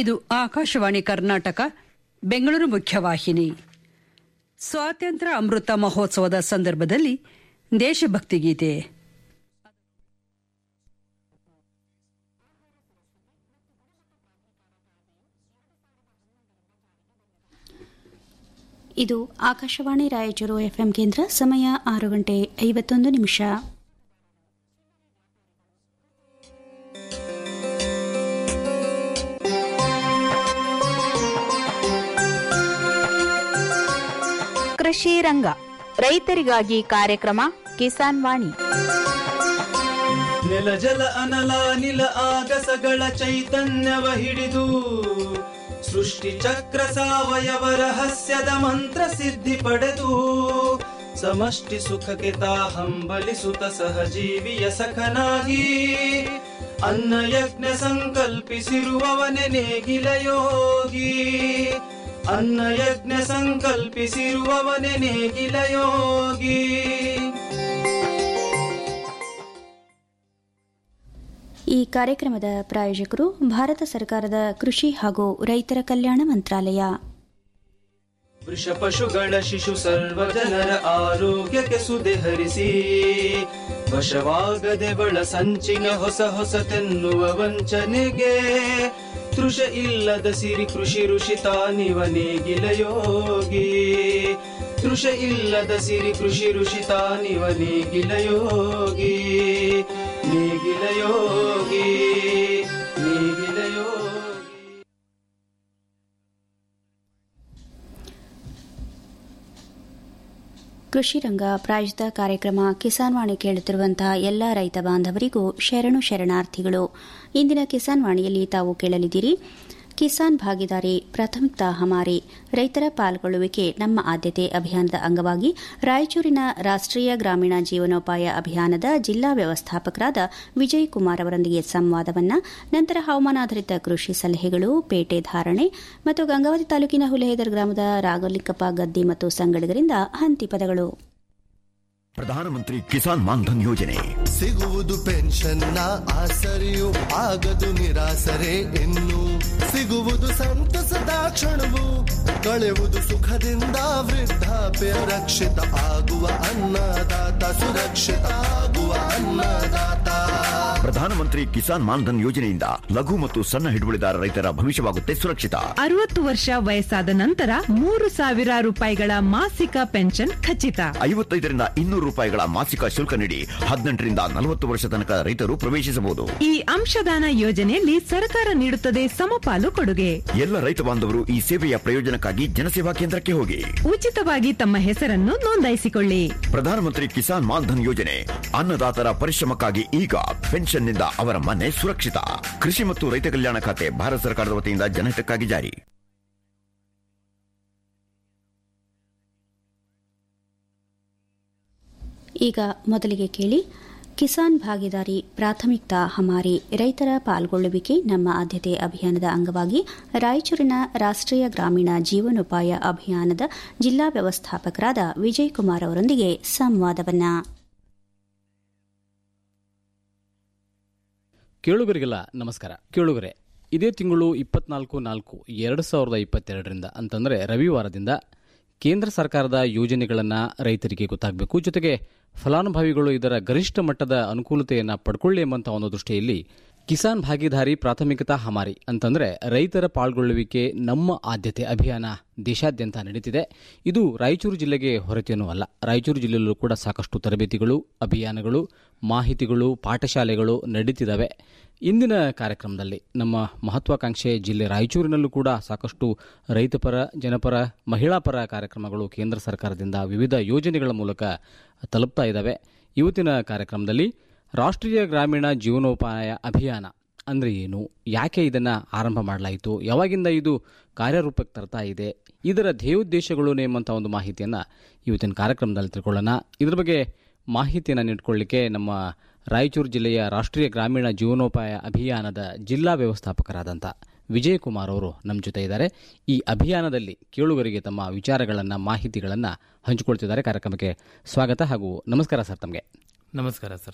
ಇದು ಆಕಾಶವಾಣಿ ಕರ್ನಾಟಕ ಬೆಂಗಳೂರು ಮುಖ್ಯವಾಹಿನಿ ಸ್ವಾತಂತ್ರ್ಯ ಅಮೃತ ಮಹೋತ್ಸವದ ಸಂದರ್ಭದಲ್ಲಿ ದೇಶಭಕ್ತಿ ಗೀತೆ ಇದು ಆಕಾಶವಾಣಿ ರಾಯಚೂರು ಎಫ್ಎಂ ಕೇಂದ್ರ ಸಮಯ ಆರು ಗಂಟೆ ಐವತ್ತೊಂದು ನಿಮಿಷ ಕೃಷಿ ರಂಗ ರೈತರಿಗಾಗಿ ಕಾರ್ಯಕ್ರಮ ಕಿಸಾನ್ ವಾಣಿ ನೆಲ ಜಲ ಅನಲ ನಿಲ ಆಗಸಗಳ ಚೈತನ್ಯವ ಹಿಡಿದು ಸೃಷ್ಟಿ ಚಕ್ರ ಸಾವಯವ ರಹಸ್ಯದ ಮಂತ್ರ ಸಿದ್ಧಿ ಪಡೆದು ಸಮಷ್ಟಿ ಸುಖಕ್ಕೆ ತಾ ಹಂಬಲಿಸುತ್ತ ಸಹಜೀವಿಯ ಸಖನಾಗಿ ಅನ್ನ ಯಜ್ಞ ಸಂಕಲ್ಪಿಸಿರುವವನೆ ನೇಗಿಲ ಯೋಗಿ ಅನ್ನ ಯಜ್ಞ ಸಂಕಲ್ಪಿಸಿರುವವನೆ ನೇಗಿಲ ಯೋಗಿ ಈ ಕಾರ್ಯಕ್ರಮದ ಪ್ರಾಯೋಜಕರು ಭಾರತ ಸರ್ಕಾರದ ಕೃಷಿ ಹಾಗೂ ರೈತರ ಕಲ್ಯಾಣ ಮಂತ್ರಾಲಯ ವೃಷ ಪಶುಗಳ ಶಿಶು ಸರ್ವ ಜನರ ಆರೋಗ್ಯಕ್ಕೆ ಸುದೆ ಹರಿಸಿ ವಶವಾಗದೆ ಬಳ ಸಂಚಿನ ಹೊಸ ಹೊಸತೆನ್ನುವ ವಂಚನೆಗೆ ತೃಷ ಇಲ್ಲದ ಸಿರಿ ಕೃಷಿ ಋಷಿ ತಾನಿವ ನೇಗಿಲ ಯೋಗಿ ತೃಷ ಇಲ್ಲದ ಸಿರಿ ಕೃಷಿ ಋಷಿ ತಾನಿವ ನೇಗಿಲ ಯೋಗಿ ನೇಗಿಲ ಯೋಗಿ ನೇಗಿಲ ಯೋಗಿ ಕೃಷಿ ರಂಗ ಪ್ರಾಯೋಜಿತ ಕಾರ್ಯಕ್ರಮ ಕಿಸಾನ್ ವಾಣಿ ಕೇಳುತ್ತಿರುವಂತಹ ಎಲ್ಲ ರೈತ ಬಾಂಧವರಿಗೂ ಶರಣು ಶರಣಾರ್ಥಿಗಳು ಇಂದಿನ ಕಿಸಾನ್ ವಾಣಿಯಲ್ಲಿ ತಾವು ಕೇಳಲಿದ್ದೀರಿ ಕಿಸಾನ್ ಭಾಗಿದಾರಿ ಪ್ರಾಥಮಿಕತಾ ಹಮಾರಿ ರೈತರ ಪಾಲ್ಗೊಳ್ಳುವಿಕೆ ನಮ್ಮ ಆದ್ಯತೆ ಅಭಿಯಾನದ ಅಂಗವಾಗಿ ರಾಯಚೂರಿನ ರಾಷ್ಟೀಯ ಗ್ರಾಮೀಣ ಜೀವನೋಪಾಯ ಅಭಿಯಾನದ ಜಿಲ್ಲಾ ವ್ಯವಸ್ಥಾಪಕರಾದ ವಿಜಯ್ ಕುಮಾರ್ ಅವರೊಂದಿಗೆ ಸಂವಾದವನ್ನ ನಂತರ ಹವಾಮಾನಾಧಾರಿತ ಕೃಷಿ ಸಲಹೆಗಳು ಪೇಟೆ ಧಾರಣೆ ಮತ್ತು ಗಂಗಾವತಿ ತಾಲೂಕಿನ ಹುಲೆಹೆದರ್ ಗ್ರಾಮದ ರಾಗಲಿಕ್ಕಪ್ಪ ಗದ್ದಿ ಮತ್ತು ಸಂಗಡಿಗರಿಂದ ಹಂತಿ ಪದಗಳು ಪ್ರಧಾನಮಂತ್ರಿ ಕಿಸಾನ್ ಮಾನ್ಧನ್ ಯೋಜನೆ ಸಿಗುವುದು ಪೆನ್ಷನ್ನ ಆಸರೆಯು ಆಗದು ನಿರಾಸರೆ ಇನ್ನು ಸಿಗುವುದು ಸಂತಸದ ಕ್ಷಣವು ಕಳೆಯುವುದು ಸುಖದಿಂದ ವೃದ್ಧಾಪ್ಯ ರಕ್ಷಿತ ಆಗುವ ಅನ್ನದಾತ ಸುರಕ್ಷಿತ ಆಗುವ ಅನ್ನದಾತ ಪ್ರಧಾನಮಂತ್ರಿ ಕಿಸಾನ್ ಮಾನ್ಧನ್ ಯೋಜನೆಯಿಂದ ಲಘು ಮತ್ತು ಸಣ್ಣ ಹಿಡುವಳಿದಾರ ರೈತರ ಭವಿಷ್ಯವಾಗುತ್ತೆ ಸುರಕ್ಷಿತ ಅರವತ್ತು ವರ್ಷ ವಯಸ್ಸಾದ ನಂತರ ಮೂರು ಸಾವಿರ ರೂಪಾಯಿಗಳ ಮಾಸಿಕ ಪೆನ್ಷನ್ ಖಚಿತ ಐವತ್ತೈದರಿಂದ ಇನ್ನೂರು ರೂಪಾಯಿಗಳ ಮಾಸಿಕ ಶುಲ್ಕ ನೀಡಿ ಹದಿನೆಂಟರಿಂದ ನಲವತ್ತು ವರ್ಷ ತನಕ ರೈತರು ಪ್ರವೇಶಿಸಬಹುದು ಈ ಅಂಶದಾನ ಯೋಜನೆಯಲ್ಲಿ ಸರ್ಕಾರ ನೀಡುತ್ತದೆ ಸಮಪಾಲು ಕೊಡುಗೆ ಎಲ್ಲ ರೈತ ಬಾಂಧವರು ಈ ಸೇವೆಯ ಪ್ರಯೋಜನಕ್ಕಾಗಿ ಜನಸೇವಾ ಕೇಂದ್ರಕ್ಕೆ ಹೋಗಿ ಉಚಿತವಾಗಿ ತಮ್ಮ ಹೆಸರನ್ನು ನೋಂದಾಯಿಸಿಕೊಳ್ಳಿ ಪ್ರಧಾನಮಂತ್ರಿ ಕಿಸಾನ್ ಮಾನ್ಧನ್ ಯೋಜನೆ ಅನ್ನದಾತರ ಪರಿಶ್ರಮಕ್ಕಾಗಿ ಈಗ ಪೆನ್ಷನ್ನಿಂದ ಅವರ ಮನೆ ಸುರಕ್ಷಿತ ಕೃಷಿ ಮತ್ತು ರೈತ ಕಲ್ಯಾಣ ಖಾತೆ ಭಾರತ ಸರ್ಕಾರದ ವತಿಯಿಂದ ಜನಹಿತಕ್ಕಾಗಿ ಜಾರಿ ಈಗ ಮೊದಲಿಗೆ ಕೇಳಿ ಕಿಸಾನ್ ಭಾಗಿದಾರಿ ಪ್ರಾಥಮಿಕತಾ ಹಮಾರಿ ರೈತರ ಪಾಲ್ಗೊಳ್ಳುವಿಕೆ ನಮ್ಮ ಆದ್ಯತೆ ಅಭಿಯಾನದ ಅಂಗವಾಗಿ ರಾಯಚೂರಿನ ರಾಷ್ಟೀಯ ಗ್ರಾಮೀಣ ಜೀವನೋಪಾಯ ಅಭಿಯಾನದ ಜಿಲ್ಲಾ ವ್ಯವಸ್ಥಾಪಕರಾದ ವಿಜಯ್ ಕುಮಾರ್ ಅವರೊಂದಿಗೆ ಸಂವಾದವನ್ನ ಕೇಳುಗರಿಗೆಲ್ಲ ನಮಸ್ಕಾರ ಕೇಳುಗರೆ ಇದೇ ತಿಂಗಳು ಇಪ್ಪತ್ನಾಲ್ಕು ನಾಲ್ಕು ಎರಡು ಸಾವಿರದ ಇಪ್ಪತ್ತೆರಡರಿಂದ ಅಂತಂದರೆ ರವಿವಾರದಿಂದ ಕೇಂದ್ರ ಸರ್ಕಾರದ ಯೋಜನೆಗಳನ್ನು ರೈತರಿಗೆ ಗೊತ್ತಾಗಬೇಕು ಜೊತೆಗೆ ಫಲಾನುಭವಿಗಳು ಇದರ ಗರಿಷ್ಠ ಮಟ್ಟದ ಅನುಕೂಲತೆಯನ್ನು ಪಡ್ಕೊಳ್ಳಿ ಎಂಬಂಥ ಒಂದು ದೃಷ್ಟಿಯಲ್ಲಿ ಕಿಸಾನ್ ಭಾಗಿದಾರಿ ಪ್ರಾಥಮಿಕತಾ ಹಮಾರಿ ಅಂತಂದರೆ ರೈತರ ಪಾಲ್ಗೊಳ್ಳುವಿಕೆ ನಮ್ಮ ಆದ್ಯತೆ ಅಭಿಯಾನ ದೇಶಾದ್ಯಂತ ನಡೀತಿದೆ ಇದು ರಾಯಚೂರು ಜಿಲ್ಲೆಗೆ ಹೊರತೇನೂ ಅಲ್ಲ ರಾಯಚೂರು ಜಿಲ್ಲೆಯಲ್ಲೂ ಕೂಡ ಸಾಕಷ್ಟು ತರಬೇತಿಗಳು ಅಭಿಯಾನಗಳು ಮಾಹಿತಿಗಳು ಪಾಠಶಾಲೆಗಳು ನಡೀತಿದ್ದಾವೆ ಇಂದಿನ ಕಾರ್ಯಕ್ರಮದಲ್ಲಿ ನಮ್ಮ ಮಹತ್ವಾಕಾಂಕ್ಷೆ ಜಿಲ್ಲೆ ರಾಯಚೂರಿನಲ್ಲೂ ಕೂಡ ಸಾಕಷ್ಟು ರೈತಪರ ಜನಪರ ಮಹಿಳಾ ಪರ ಕಾರ್ಯಕ್ರಮಗಳು ಕೇಂದ್ರ ಸರ್ಕಾರದಿಂದ ವಿವಿಧ ಯೋಜನೆಗಳ ಮೂಲಕ ತಲುಪ್ತಾ ಇದ್ದಾವೆ ಇವತ್ತಿನ ಕಾರ್ಯಕ್ರಮದಲ್ಲಿ ರಾಷ್ಟ್ರೀಯ ಗ್ರಾಮೀಣ ಜೀವನೋಪಾಯ ಅಭಿಯಾನ ಅಂದರೆ ಏನು ಯಾಕೆ ಇದನ್ನು ಆರಂಭ ಮಾಡಲಾಯಿತು ಯಾವಾಗಿಂದ ಇದು ಕಾರ್ಯರೂಪಕ್ಕೆ ತರ್ತಾ ಇದೆ ಇದರ ಧ್ಯೇಯೋದ್ದೇಶಗಳು ಎಂಬಂಥ ಒಂದು ಮಾಹಿತಿಯನ್ನು ಇವತ್ತಿನ ಕಾರ್ಯಕ್ರಮದಲ್ಲಿ ತಿಳ್ಕೊಳ್ಳೋಣ ಇದ್ರ ಬಗ್ಗೆ ಮಾಹಿತಿಯನ್ನು ನೀಡಿಕೊಳ್ಳಿಕ್ಕೆ ನಮ್ಮ ರಾಯಚೂರು ಜಿಲ್ಲೆಯ ರಾಷ್ಟ್ರೀಯ ಗ್ರಾಮೀಣ ಜೀವನೋಪಾಯ ಅಭಿಯಾನದ ಜಿಲ್ಲಾ ವ್ಯವಸ್ಥಾಪಕರಾದಂಥ ವಿಜಯಕುಮಾರ್ ಅವರು ನಮ್ಮ ಜೊತೆ ಇದ್ದಾರೆ ಈ ಅಭಿಯಾನದಲ್ಲಿ ಕೇಳುಗರಿಗೆ ತಮ್ಮ ವಿಚಾರಗಳನ್ನು ಮಾಹಿತಿಗಳನ್ನು ಹಂಚಿಕೊಳ್ತಿದ್ದಾರೆ ಕಾರ್ಯಕ್ರಮಕ್ಕೆ ಸ್ವಾಗತ ಹಾಗೂ ನಮಸ್ಕಾರ ಸರ್ ತಮಗೆ ನಮಸ್ಕಾರ ಸರ್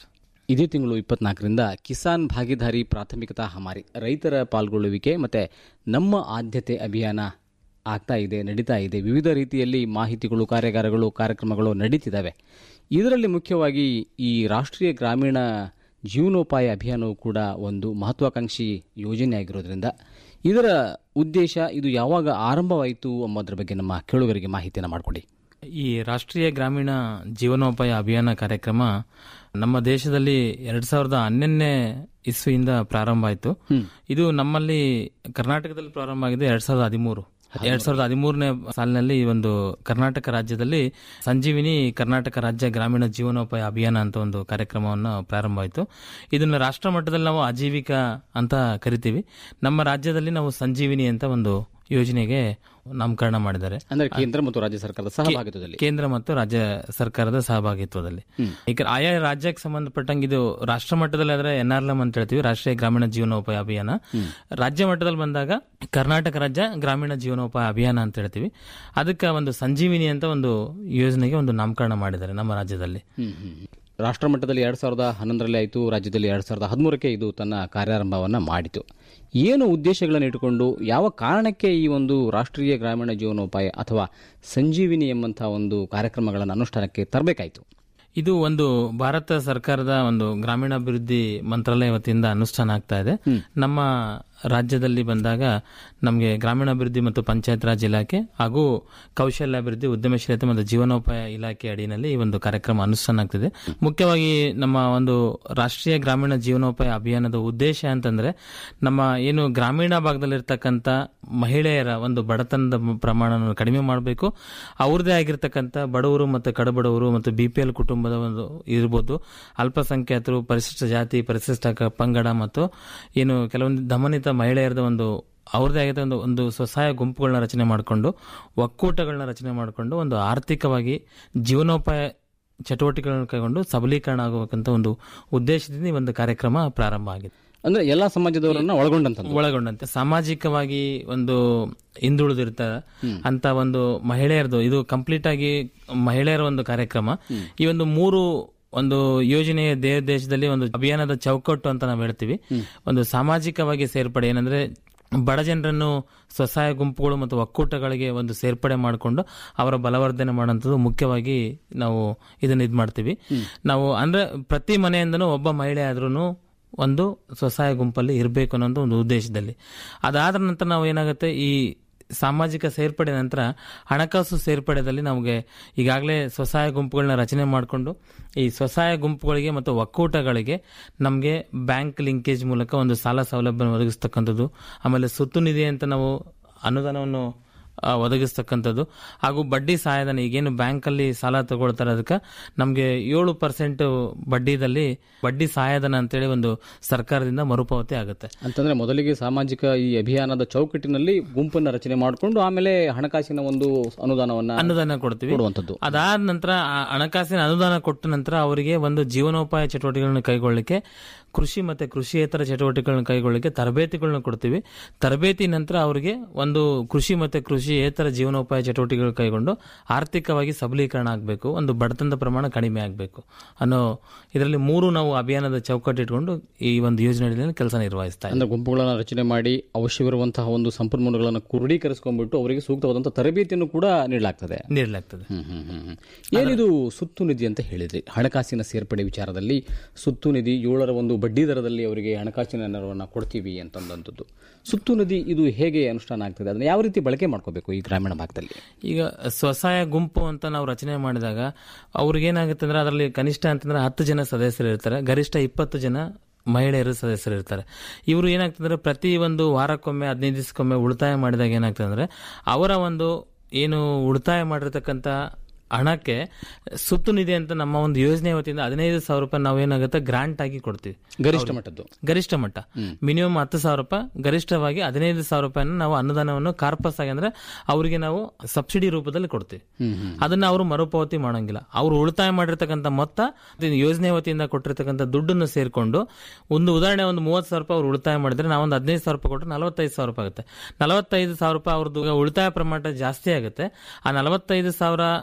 ಇದೇ ತಿಂಗಳು ಇಪ್ಪತ್ನಾಲ್ಕರಿಂದ ಕಿಸಾನ್ ಭಾಗಿದಾರಿ ಪ್ರಾಥಮಿಕತಾ ಹಮಾರಿ ರೈತರ ಪಾಲ್ಗೊಳ್ಳುವಿಕೆ ಮತ್ತು ನಮ್ಮ ಆದ್ಯತೆ ಅಭಿಯಾನ ಆಗ್ತಾ ಇದೆ ನಡೀತಾ ಇದೆ ವಿವಿಧ ರೀತಿಯಲ್ಲಿ ಮಾಹಿತಿಗಳು ಕಾರ್ಯಾಗಾರಗಳು ಕಾರ್ಯಕ್ರಮಗಳು ನಡೀತಿದ್ದಾವೆ ಇದರಲ್ಲಿ ಮುಖ್ಯವಾಗಿ ಈ ರಾಷ್ಟ್ರೀಯ ಗ್ರಾಮೀಣ ಜೀವನೋಪಾಯ ಅಭಿಯಾನವು ಕೂಡ ಒಂದು ಮಹತ್ವಾಕಾಂಕ್ಷಿ ಯೋಜನೆ ಆಗಿರೋದ್ರಿಂದ ಇದರ ಉದ್ದೇಶ ಇದು ಯಾವಾಗ ಆರಂಭವಾಯಿತು ಎಂಬುದರ ಬಗ್ಗೆ ನಮ್ಮ ಕೇಳುಗರಿಗೆ ಮಾಹಿತಿಯನ್ನು ಮಾಡಿಕೊಡಿ ಈ ರಾಷ್ಟ್ರೀಯ ಗ್ರಾಮೀಣ ಜೀವನೋಪಾಯ ಅಭಿಯಾನ ಕಾರ್ಯಕ್ರಮ ನಮ್ಮ ದೇಶದಲ್ಲಿ ಎರಡ್ ಸಾವಿರದ ಹನ್ನೊಂದನೇ ಇಸ್ವಿಯಿಂದ ಪ್ರಾರಂಭ ಆಯಿತು ಇದು ನಮ್ಮಲ್ಲಿ ಕರ್ನಾಟಕದಲ್ಲಿ ಪ್ರಾರಂಭ ಆಗಿದೆ ಎರಡ್ ಸಾವಿರದ ಹದಿಮೂರು ಎರಡ್ ಸಾವಿರದ ಹದಿಮೂರನೇ ಸಾಲಿನಲ್ಲಿ ಈ ಒಂದು ಕರ್ನಾಟಕ ರಾಜ್ಯದಲ್ಲಿ ಸಂಜೀವಿನಿ ಕರ್ನಾಟಕ ರಾಜ್ಯ ಗ್ರಾಮೀಣ ಜೀವನೋಪಾಯ ಅಭಿಯಾನ ಅಂತ ಒಂದು ಕಾರ್ಯಕ್ರಮವನ್ನು ಪ್ರಾರಂಭ ಆಯಿತು ಇದನ್ನ ರಾಷ್ಟ್ರ ಮಟ್ಟದಲ್ಲಿ ನಾವು ಆಜೀವಿಕ ಅಂತ ಕರಿತೀವಿ ನಮ್ಮ ರಾಜ್ಯದಲ್ಲಿ ನಾವು ಸಂಜೀವಿನಿ ಅಂತ ಒಂದು ಯೋಜನೆಗೆ ನಾಮಕರಣ ಮಾಡಿದ್ದಾರೆ ಅಂದರೆ ಕೇಂದ್ರ ಮತ್ತು ರಾಜ್ಯ ಸರ್ಕಾರದ ಸಹಭಾಗಿತ್ವದಲ್ಲಿ ಕೇಂದ್ರ ಮತ್ತು ರಾಜ್ಯ ಸರ್ಕಾರದ ಸಹಭಾಗಿತ್ವದಲ್ಲಿ ಈಗ ಆಯಾ ರಾಜ್ಯಕ್ಕೆ ಸಂಬಂಧಪಟ್ಟಂಗೆ ಇದು ರಾಷ್ಟ್ರ ಮಟ್ಟದಲ್ಲಿ ಆದ್ರೆ ಎನ್ ಆರ್ ಎಂ ಅಂತ ಹೇಳ್ತೀವಿ ರಾಷ್ಟ್ರೀಯ ಗ್ರಾಮೀಣ ಜೀವನೋಪಾಯ ಅಭಿಯಾನ ರಾಜ್ಯ ಮಟ್ಟದಲ್ಲಿ ಬಂದಾಗ ಕರ್ನಾಟಕ ರಾಜ್ಯ ಗ್ರಾಮೀಣ ಜೀವನೋಪಾಯ ಅಭಿಯಾನ ಅಂತ ಹೇಳ್ತೀವಿ ಅದಕ್ಕೆ ಒಂದು ಸಂಜೀವಿನಿ ಅಂತ ಒಂದು ಯೋಜನೆಗೆ ಒಂದು ನಾಮಕರಣ ಮಾಡಿದ್ದಾರೆ ನಮ್ಮ ರಾಜ್ಯದಲ್ಲಿ ರಾಷ್ಟ್ರ ಮಟ್ಟದಲ್ಲಿ ಎರಡು ಸಾವಿರದ ಹನ್ನೊಂದರಲ್ಲಿ ಆಯಿತು ರಾಜ್ಯದಲ್ಲಿ ಎರಡು ಸಾವಿರದ ಹದಿಮೂರಕ್ಕೆ ಇದು ತನ್ನ ಕಾರ್ಯಾರಂಭವನ್ನು ಮಾಡಿತು ಏನು ಉದ್ದೇಶಗಳನ್ನು ಇಟ್ಟುಕೊಂಡು ಯಾವ ಕಾರಣಕ್ಕೆ ಈ ಒಂದು ರಾಷ್ಟ್ರೀಯ ಗ್ರಾಮೀಣ ಜೀವನೋಪಾಯ ಅಥವಾ ಸಂಜೀವಿನಿ ಎಂಬಂತಹ ಒಂದು ಕಾರ್ಯಕ್ರಮಗಳನ್ನು ಅನುಷ್ಠಾನಕ್ಕೆ ತರಬೇಕಾಯಿತು ಇದು ಒಂದು ಭಾರತ ಸರ್ಕಾರದ ಒಂದು ಗ್ರಾಮೀಣಾಭಿವೃದ್ಧಿ ಮಂತ್ರಾಲಯ ವತಿಯಿಂದ ಅನುಷ್ಠಾನ ಆಗ್ತಾ ಇದೆ ನಮ್ಮ ರಾಜ್ಯದಲ್ಲಿ ಬಂದಾಗ ನಮಗೆ ಗ್ರಾಮೀಣಾಭಿವೃದ್ಧಿ ಮತ್ತು ಪಂಚಾಯತ್ ರಾಜ್ ಇಲಾಖೆ ಹಾಗೂ ಕೌಶಲ್ಯಾಭಿವೃದ್ಧಿ ಉದ್ಯಮಶೀಲತೆ ಮತ್ತು ಜೀವನೋಪಾಯ ಇಲಾಖೆ ಅಡಿಯಲ್ಲಿ ಈ ಒಂದು ಕಾರ್ಯಕ್ರಮ ಅನುಷ್ಠಾನ ಆಗ್ತಿದೆ ಮುಖ್ಯವಾಗಿ ನಮ್ಮ ಒಂದು ರಾಷ್ಟ್ರೀಯ ಗ್ರಾಮೀಣ ಜೀವನೋಪಾಯ ಅಭಿಯಾನದ ಉದ್ದೇಶ ಅಂತಂದ್ರೆ ನಮ್ಮ ಏನು ಗ್ರಾಮೀಣ ಭಾಗದಲ್ಲಿರ್ತಕ್ಕಂಥ ಮಹಿಳೆಯರ ಒಂದು ಬಡತನದ ಪ್ರಮಾಣವನ್ನು ಕಡಿಮೆ ಮಾಡಬೇಕು ಅವ್ರದೇ ಆಗಿರ್ತಕ್ಕಂಥ ಬಡವರು ಮತ್ತು ಕಡಬಡವರು ಮತ್ತು ಬಿ ಪಿ ಎಲ್ ಕುಟುಂಬದ ಒಂದು ಇರ್ಬೋದು ಅಲ್ಪಸಂಖ್ಯಾತರು ಪರಿಶಿಷ್ಟ ಜಾತಿ ಪರಿಶಿಷ್ಟ ಕ- ಪಂಗಡ ಮತ್ತು ಏನು ಕೆಲವೊಂದು ದಮನಿತ ಮಹಿಳೆಯರದ ಒಂದು ಅವ್ರದೇ ಆಗಿದ್ದ ಒಂದು ಒಂದು ಸ್ವಸಹಾಯ ಗುಂಪುಗಳನ್ನ ರಚನೆ ಮಾಡಿಕೊಂಡು ಒಕ್ಕೂಟಗಳನ್ನ ರಚನೆ ಮಾಡಿಕೊಂಡು ಒಂದು ಆರ್ಥಿಕವಾಗಿ ಜೀವನೋಪಾಯ ಚಟುವಟಿಕೆಗಳನ್ನು ಕೈಗೊಂಡು ಸಬಲೀಕರಣ ಆಗುವಂತ ಒಂದು ಉದ್ದೇಶದಿಂದ ಈ ಒಂದು ಕಾರ್ಯಕ್ರಮ ಪ್ರಾರಂಭ ಆಗಿದೆ ಅಂದ್ರೆ ಎಲ್ಲಾ ಸಮಾಜದವರನ್ನ ಒಳಗೊಂಡಂತ ಒಳಗೊಂಡಂತೆ ಸಾಮಾಜಿಕವಾಗಿ ಒಂದು ಹಿಂದುಳಿದಿರ್ತಾರೆ ಅಂತ ಒಂದು ಮಹಿಳೆಯರದು ಇದು ಕಂಪ್ಲೀಟ್ ಆಗಿ ಮಹಿಳೆಯರ ಒಂದು ಕಾರ್ಯಕ್ರಮ ಈ ಒಂದು ಮೂರು ಒಂದು ಯೋಜನೆಯ ದೇ ದೇಶದಲ್ಲಿ ಒಂದು ಅಭಿಯಾನದ ಚೌಕಟ್ಟು ಅಂತ ನಾವು ಹೇಳ್ತೀವಿ ಒಂದು ಸಾಮಾಜಿಕವಾಗಿ ಸೇರ್ಪಡೆ ಏನಂದ್ರೆ ಬಡ ಜನರನ್ನು ಸ್ವಸಹಾಯ ಗುಂಪುಗಳು ಮತ್ತು ಒಕ್ಕೂಟಗಳಿಗೆ ಒಂದು ಸೇರ್ಪಡೆ ಮಾಡಿಕೊಂಡು ಅವರ ಬಲವರ್ಧನೆ ಮಾಡುವಂಥದ್ದು ಮುಖ್ಯವಾಗಿ ನಾವು ಇದನ್ನ ಇದು ಮಾಡ್ತೀವಿ ನಾವು ಅಂದ್ರೆ ಪ್ರತಿ ಮನೆಯಿಂದನೂ ಒಬ್ಬ ಮಹಿಳೆ ಆದ್ರೂ ಒಂದು ಸ್ವಸಹಾಯ ಗುಂಪಲ್ಲಿ ಇರಬೇಕು ಅನ್ನೋ ಒಂದು ಉದ್ದೇಶದಲ್ಲಿ ಅದಾದ ನಂತರ ನಾವು ಏನಾಗುತ್ತೆ ಈ ಸಾಮಾಜಿಕ ಸೇರ್ಪಡೆ ನಂತರ ಹಣಕಾಸು ಸೇರ್ಪಡೆದಲ್ಲಿ ನಮಗೆ ಈಗಾಗಲೇ ಸ್ವಸಹಾಯ ಗುಂಪುಗಳನ್ನ ರಚನೆ ಮಾಡಿಕೊಂಡು ಈ ಸ್ವಸಹಾಯ ಗುಂಪುಗಳಿಗೆ ಮತ್ತು ಒಕ್ಕೂಟಗಳಿಗೆ ನಮಗೆ ಬ್ಯಾಂಕ್ ಲಿಂಕೇಜ್ ಮೂಲಕ ಒಂದು ಸಾಲ ಸೌಲಭ್ಯ ಒದಗಿಸ್ತಕ್ಕಂಥದ್ದು ಆಮೇಲೆ ಸುತ್ತು ನಿಧಿ ಅಂತ ನಾವು ಅನುದಾನವನ್ನು ಆ, ಒದಗಿಸ್ತಕ್ಕಂಥದ್ದು ಹಾಗೂ ಬಡ್ಡಿ ಸಹಾಯಧನ ಈಗೇನು ಬ್ಯಾಂಕಲ್ಲಿ ಸಾಲ ತಗೊಳ್ತಾರೆ ಅದಕ್ಕೆ ನಮಗೆ ಏಳು ಪರ್ಸೆಂಟ್ ಬಡ್ಡಿದಲ್ಲಿ ಬಡ್ಡಿ ಸಹಾಯಧನ ಅಂತೇಳಿ ಒಂದು ಸರ್ಕಾರದಿಂದ ಮರುಪಾವತಿ ಆಗುತ್ತೆ ಅಂತಂದ್ರೆ ಮೊದಲಿಗೆ ಸಾಮಾಜಿಕ ಈ ಅಭಿಯಾನದ ಚೌಕಟ್ಟಿನಲ್ಲಿ ಗುಂಪನ್ನ ರಚನೆ ಮಾಡಿಕೊಂಡು ಆಮೇಲೆ ಹಣಕಾಸಿನ ಒಂದು ಅನುದಾನವನ್ನ ಅನುದಾನ ಕೊಡ್ತೀವಿ ಕೊಡುವಂಥದ್ದು ಅದಾದ ನಂತರ ಆ ಹಣಕಾಸಿನ ಅನುದಾನ ಕೊಟ್ಟ ನಂತರ ಅವರಿಗೆ ಒಂದು ಜೀವನೋಪಾಯ ಚಟುವಟಿಕೆಗಳನ್ನು ಕೈಗೊಳ್ಳಲಿಕ್ಕೆ ಕೃಷಿ ಮತ್ತೆ ಕೃಷಿಯೇತರ ಚಟುವಟಿಕೆಗಳನ್ನು ಕೈಗೊಳ್ಳಲಿಕ್ಕೆ ತರಬೇತಿಗಳನ್ನ ಕೊಡ್ತೀವಿ ತರಬೇತಿ ನಂತರ ಅವರಿಗೆ ಒಂದು ಕೃಷಿ ಮತ್ತೆ ಕೃಷಿಯೇತರ ಜೀವನೋಪಾಯ ಚಟುವಟಿಕೆಗಳು ಕೈಗೊಂಡು ಆರ್ಥಿಕವಾಗಿ ಸಬಲೀಕರಣ ಆಗಬೇಕು ಒಂದು ಬಡತನದ ಪ್ರಮಾಣ ಕಡಿಮೆ ಆಗಬೇಕು ಅನ್ನೋ ಇದರಲ್ಲಿ ಮೂರು ನಾವು ಅಭಿಯಾನದ ಚೌಕಟ್ಟು ಇಟ್ಕೊಂಡು ಈ ಒಂದು ಯೋಜನೆಯಲ್ಲಿ ಕೆಲಸ ನಿರ್ವಹಿಸ್ತಾ ಇದ್ದೀವಿ. ಅಂದ್ರೆ ಗುಂಪುಗಳನ್ನ ರಚನೆ ಮಾಡಿ ಅವಶ್ಯವಿರುವಂತಹ ಒಂದು ಸಂಪನ್ಮೂಲಗಳನ್ನು ಕ್ರೋಢೀಕರಿಸಿಕೊಂಡ್ಬಿಟ್ಟು ಅವರಿಗೆ ಸೂಕ್ತವಾದಂತಹ ತರಬೇತಿಯನ್ನು ಕೂಡ ನೀಡಲಾಗ್ತದೆ ನೀಡಲಾಗ್ತದೆ ಹ್ಮ್, ಹ್ಮ್, ಹ್ಮ್, ಹ್ಮ್. ಏನಿದು ಸುತ್ತು ನಿಧಿ ಅಂತ ಹೇಳಿದ್ರಿ ಹಣಕಾಸಿನ ಸೇರ್ಪಡೆ ವಿಚಾರದಲ್ಲಿ ಸುತ್ತು ನಿಧಿ ಏಳರ ಒಂದು ಬಡ್ಡಿ ದರದಲ್ಲಿ ಅವರಿಗೆ ಹಣಕಾಸಿನ ನೆರವನ್ನ ಕೊಡ್ತೀವಿ ಅಂತಂದಂಥದ್ದು ಸುತ್ತು ನಿಧಿ ಇದು ಹೇಗೆ ಅನುಷ್ಠಾನ ಆಗ್ತದೆ ಅದನ್ನ ಯಾವ ರೀತಿ ಬಳಕೆ ಮಾಡ್ಕೋಬೇಕು ಈ ಗ್ರಾಮೀಣ ಭಾಗದಲ್ಲಿ ಈಗ ಸ್ವಸಹಾಯ ಗುಂಪು ಅಂತ ನಾವು ರಚನೆ ಮಾಡಿದಾಗ ಅವ್ರಿಗೆ ಏನಾಗುತ್ತೆ ಅಂದ್ರೆ ಅದರಲ್ಲಿ ಕನಿಷ್ಠ ಅಂತಂದ್ರೆ ಹತ್ತು ಜನ ಸದಸ್ಯರು ಇರ್ತಾರೆ ಗರಿಷ್ಠ ಇಪ್ಪತ್ತು ಜನ ಮಹಿಳೆಯರು ಸದಸ್ಯರು ಇರ್ತಾರೆ ಇವರು ಏನಾಗ್ತಂದ್ರೆ ಪ್ರತಿ ಒಂದು ವಾರಕ್ಕೊಮ್ಮೆ ಹದಿನೈದು ದಿವಸಕ್ಕೊಮ್ಮೆ ಉಳಿತಾಯ ಮಾಡಿದಾಗ ಏನಾಗ್ತದೆ ಅಂದ್ರೆ ಅವರ ಒಂದು ಏನು ಉಳಿತಾಯ ಮಾಡಿರ್ತಕ್ಕಂಥ ಹಣಕ್ಕೆ ಸುತ್ತು ನಿಧಿ ಅಂತ ನಮ್ಮ ಒಂದು ಯೋಜನೆ ವತಿಯಿಂದ ಹದಿನೈದು ಸಾವಿರ ರೂಪಾಯಿ ನಾವು ಏನಾಗುತ್ತೆ ಗ್ರಾಂಟ್ ಆಗಿ ಕೊಡ್ತೀವಿ ಗರಿಷ್ಠ ಮಟ್ಟದ್ದು ಗರಿಷ್ಠ ಮಟ್ಟ ಮಿನಿಮಮ್ ಹತ್ತು ಸಾವಿರ ರೂಪಾಯಿ ಗರಿಷ್ಠವಾಗಿ ಹದಿನೈದು ಸಾವಿರ ರೂಪಾಯಿನ ನಾವು ಅನುದಾನವನ್ನು ಕಾರ್ಪಸ್ ಆಗಿ ಅಂದ್ರೆ ಅವರಿಗೆ ನಾವು ಸಬ್ಸಿಡಿ ರೂಪದಲ್ಲಿ ಕೊಡ್ತೀವಿ ಅದನ್ನ ಅವರು ಮರುಪಾವತಿ ಮಾಡಂಗಿಲ್ಲ ಅವರು ಉಳಿತಾಯ ಮಾಡಿರ್ತಕ್ಕಂಥ ಮೊತ್ತ ಇದು ಯೋಜನೆ ವತಿಯಿಂದ ಕೊಟ್ಟಿರ್ತಕ್ಕಂಥ ದುಡ್ಡನ್ನು ಸೇರ್ಕೊಂಡು ಒಂದು ಉದಾಹರಣೆ ಒಂದು ಮೂವತ್ತು ಸಾವಿರ ರೂಪಾಯಿ ಅವ್ರು ಉಳಿತಾಯ ಮಾಡಿದ್ರೆ ನಾವೊಂದು ಹದಿನೈದು ಸಾವಿರ ರೂಪಾಯಿ ಕೊಟ್ಟರೆ ನಲವತ್ತೈದು ಸಾವಿರ ರೂಪಾಯಿ ಆಗುತ್ತೆ ನಲವತ್ತೈದು ಸಾವಿರ ರೂಪಾಯಿ ಅವ್ರದ್ದು ಉಳಿತಾಯ ಪ್ರಮಾಣ ಜಾಸ್ತಿ ಆಗುತ್ತೆ ಆ ನಲವತ್ತೈದು ಸಾವಿರ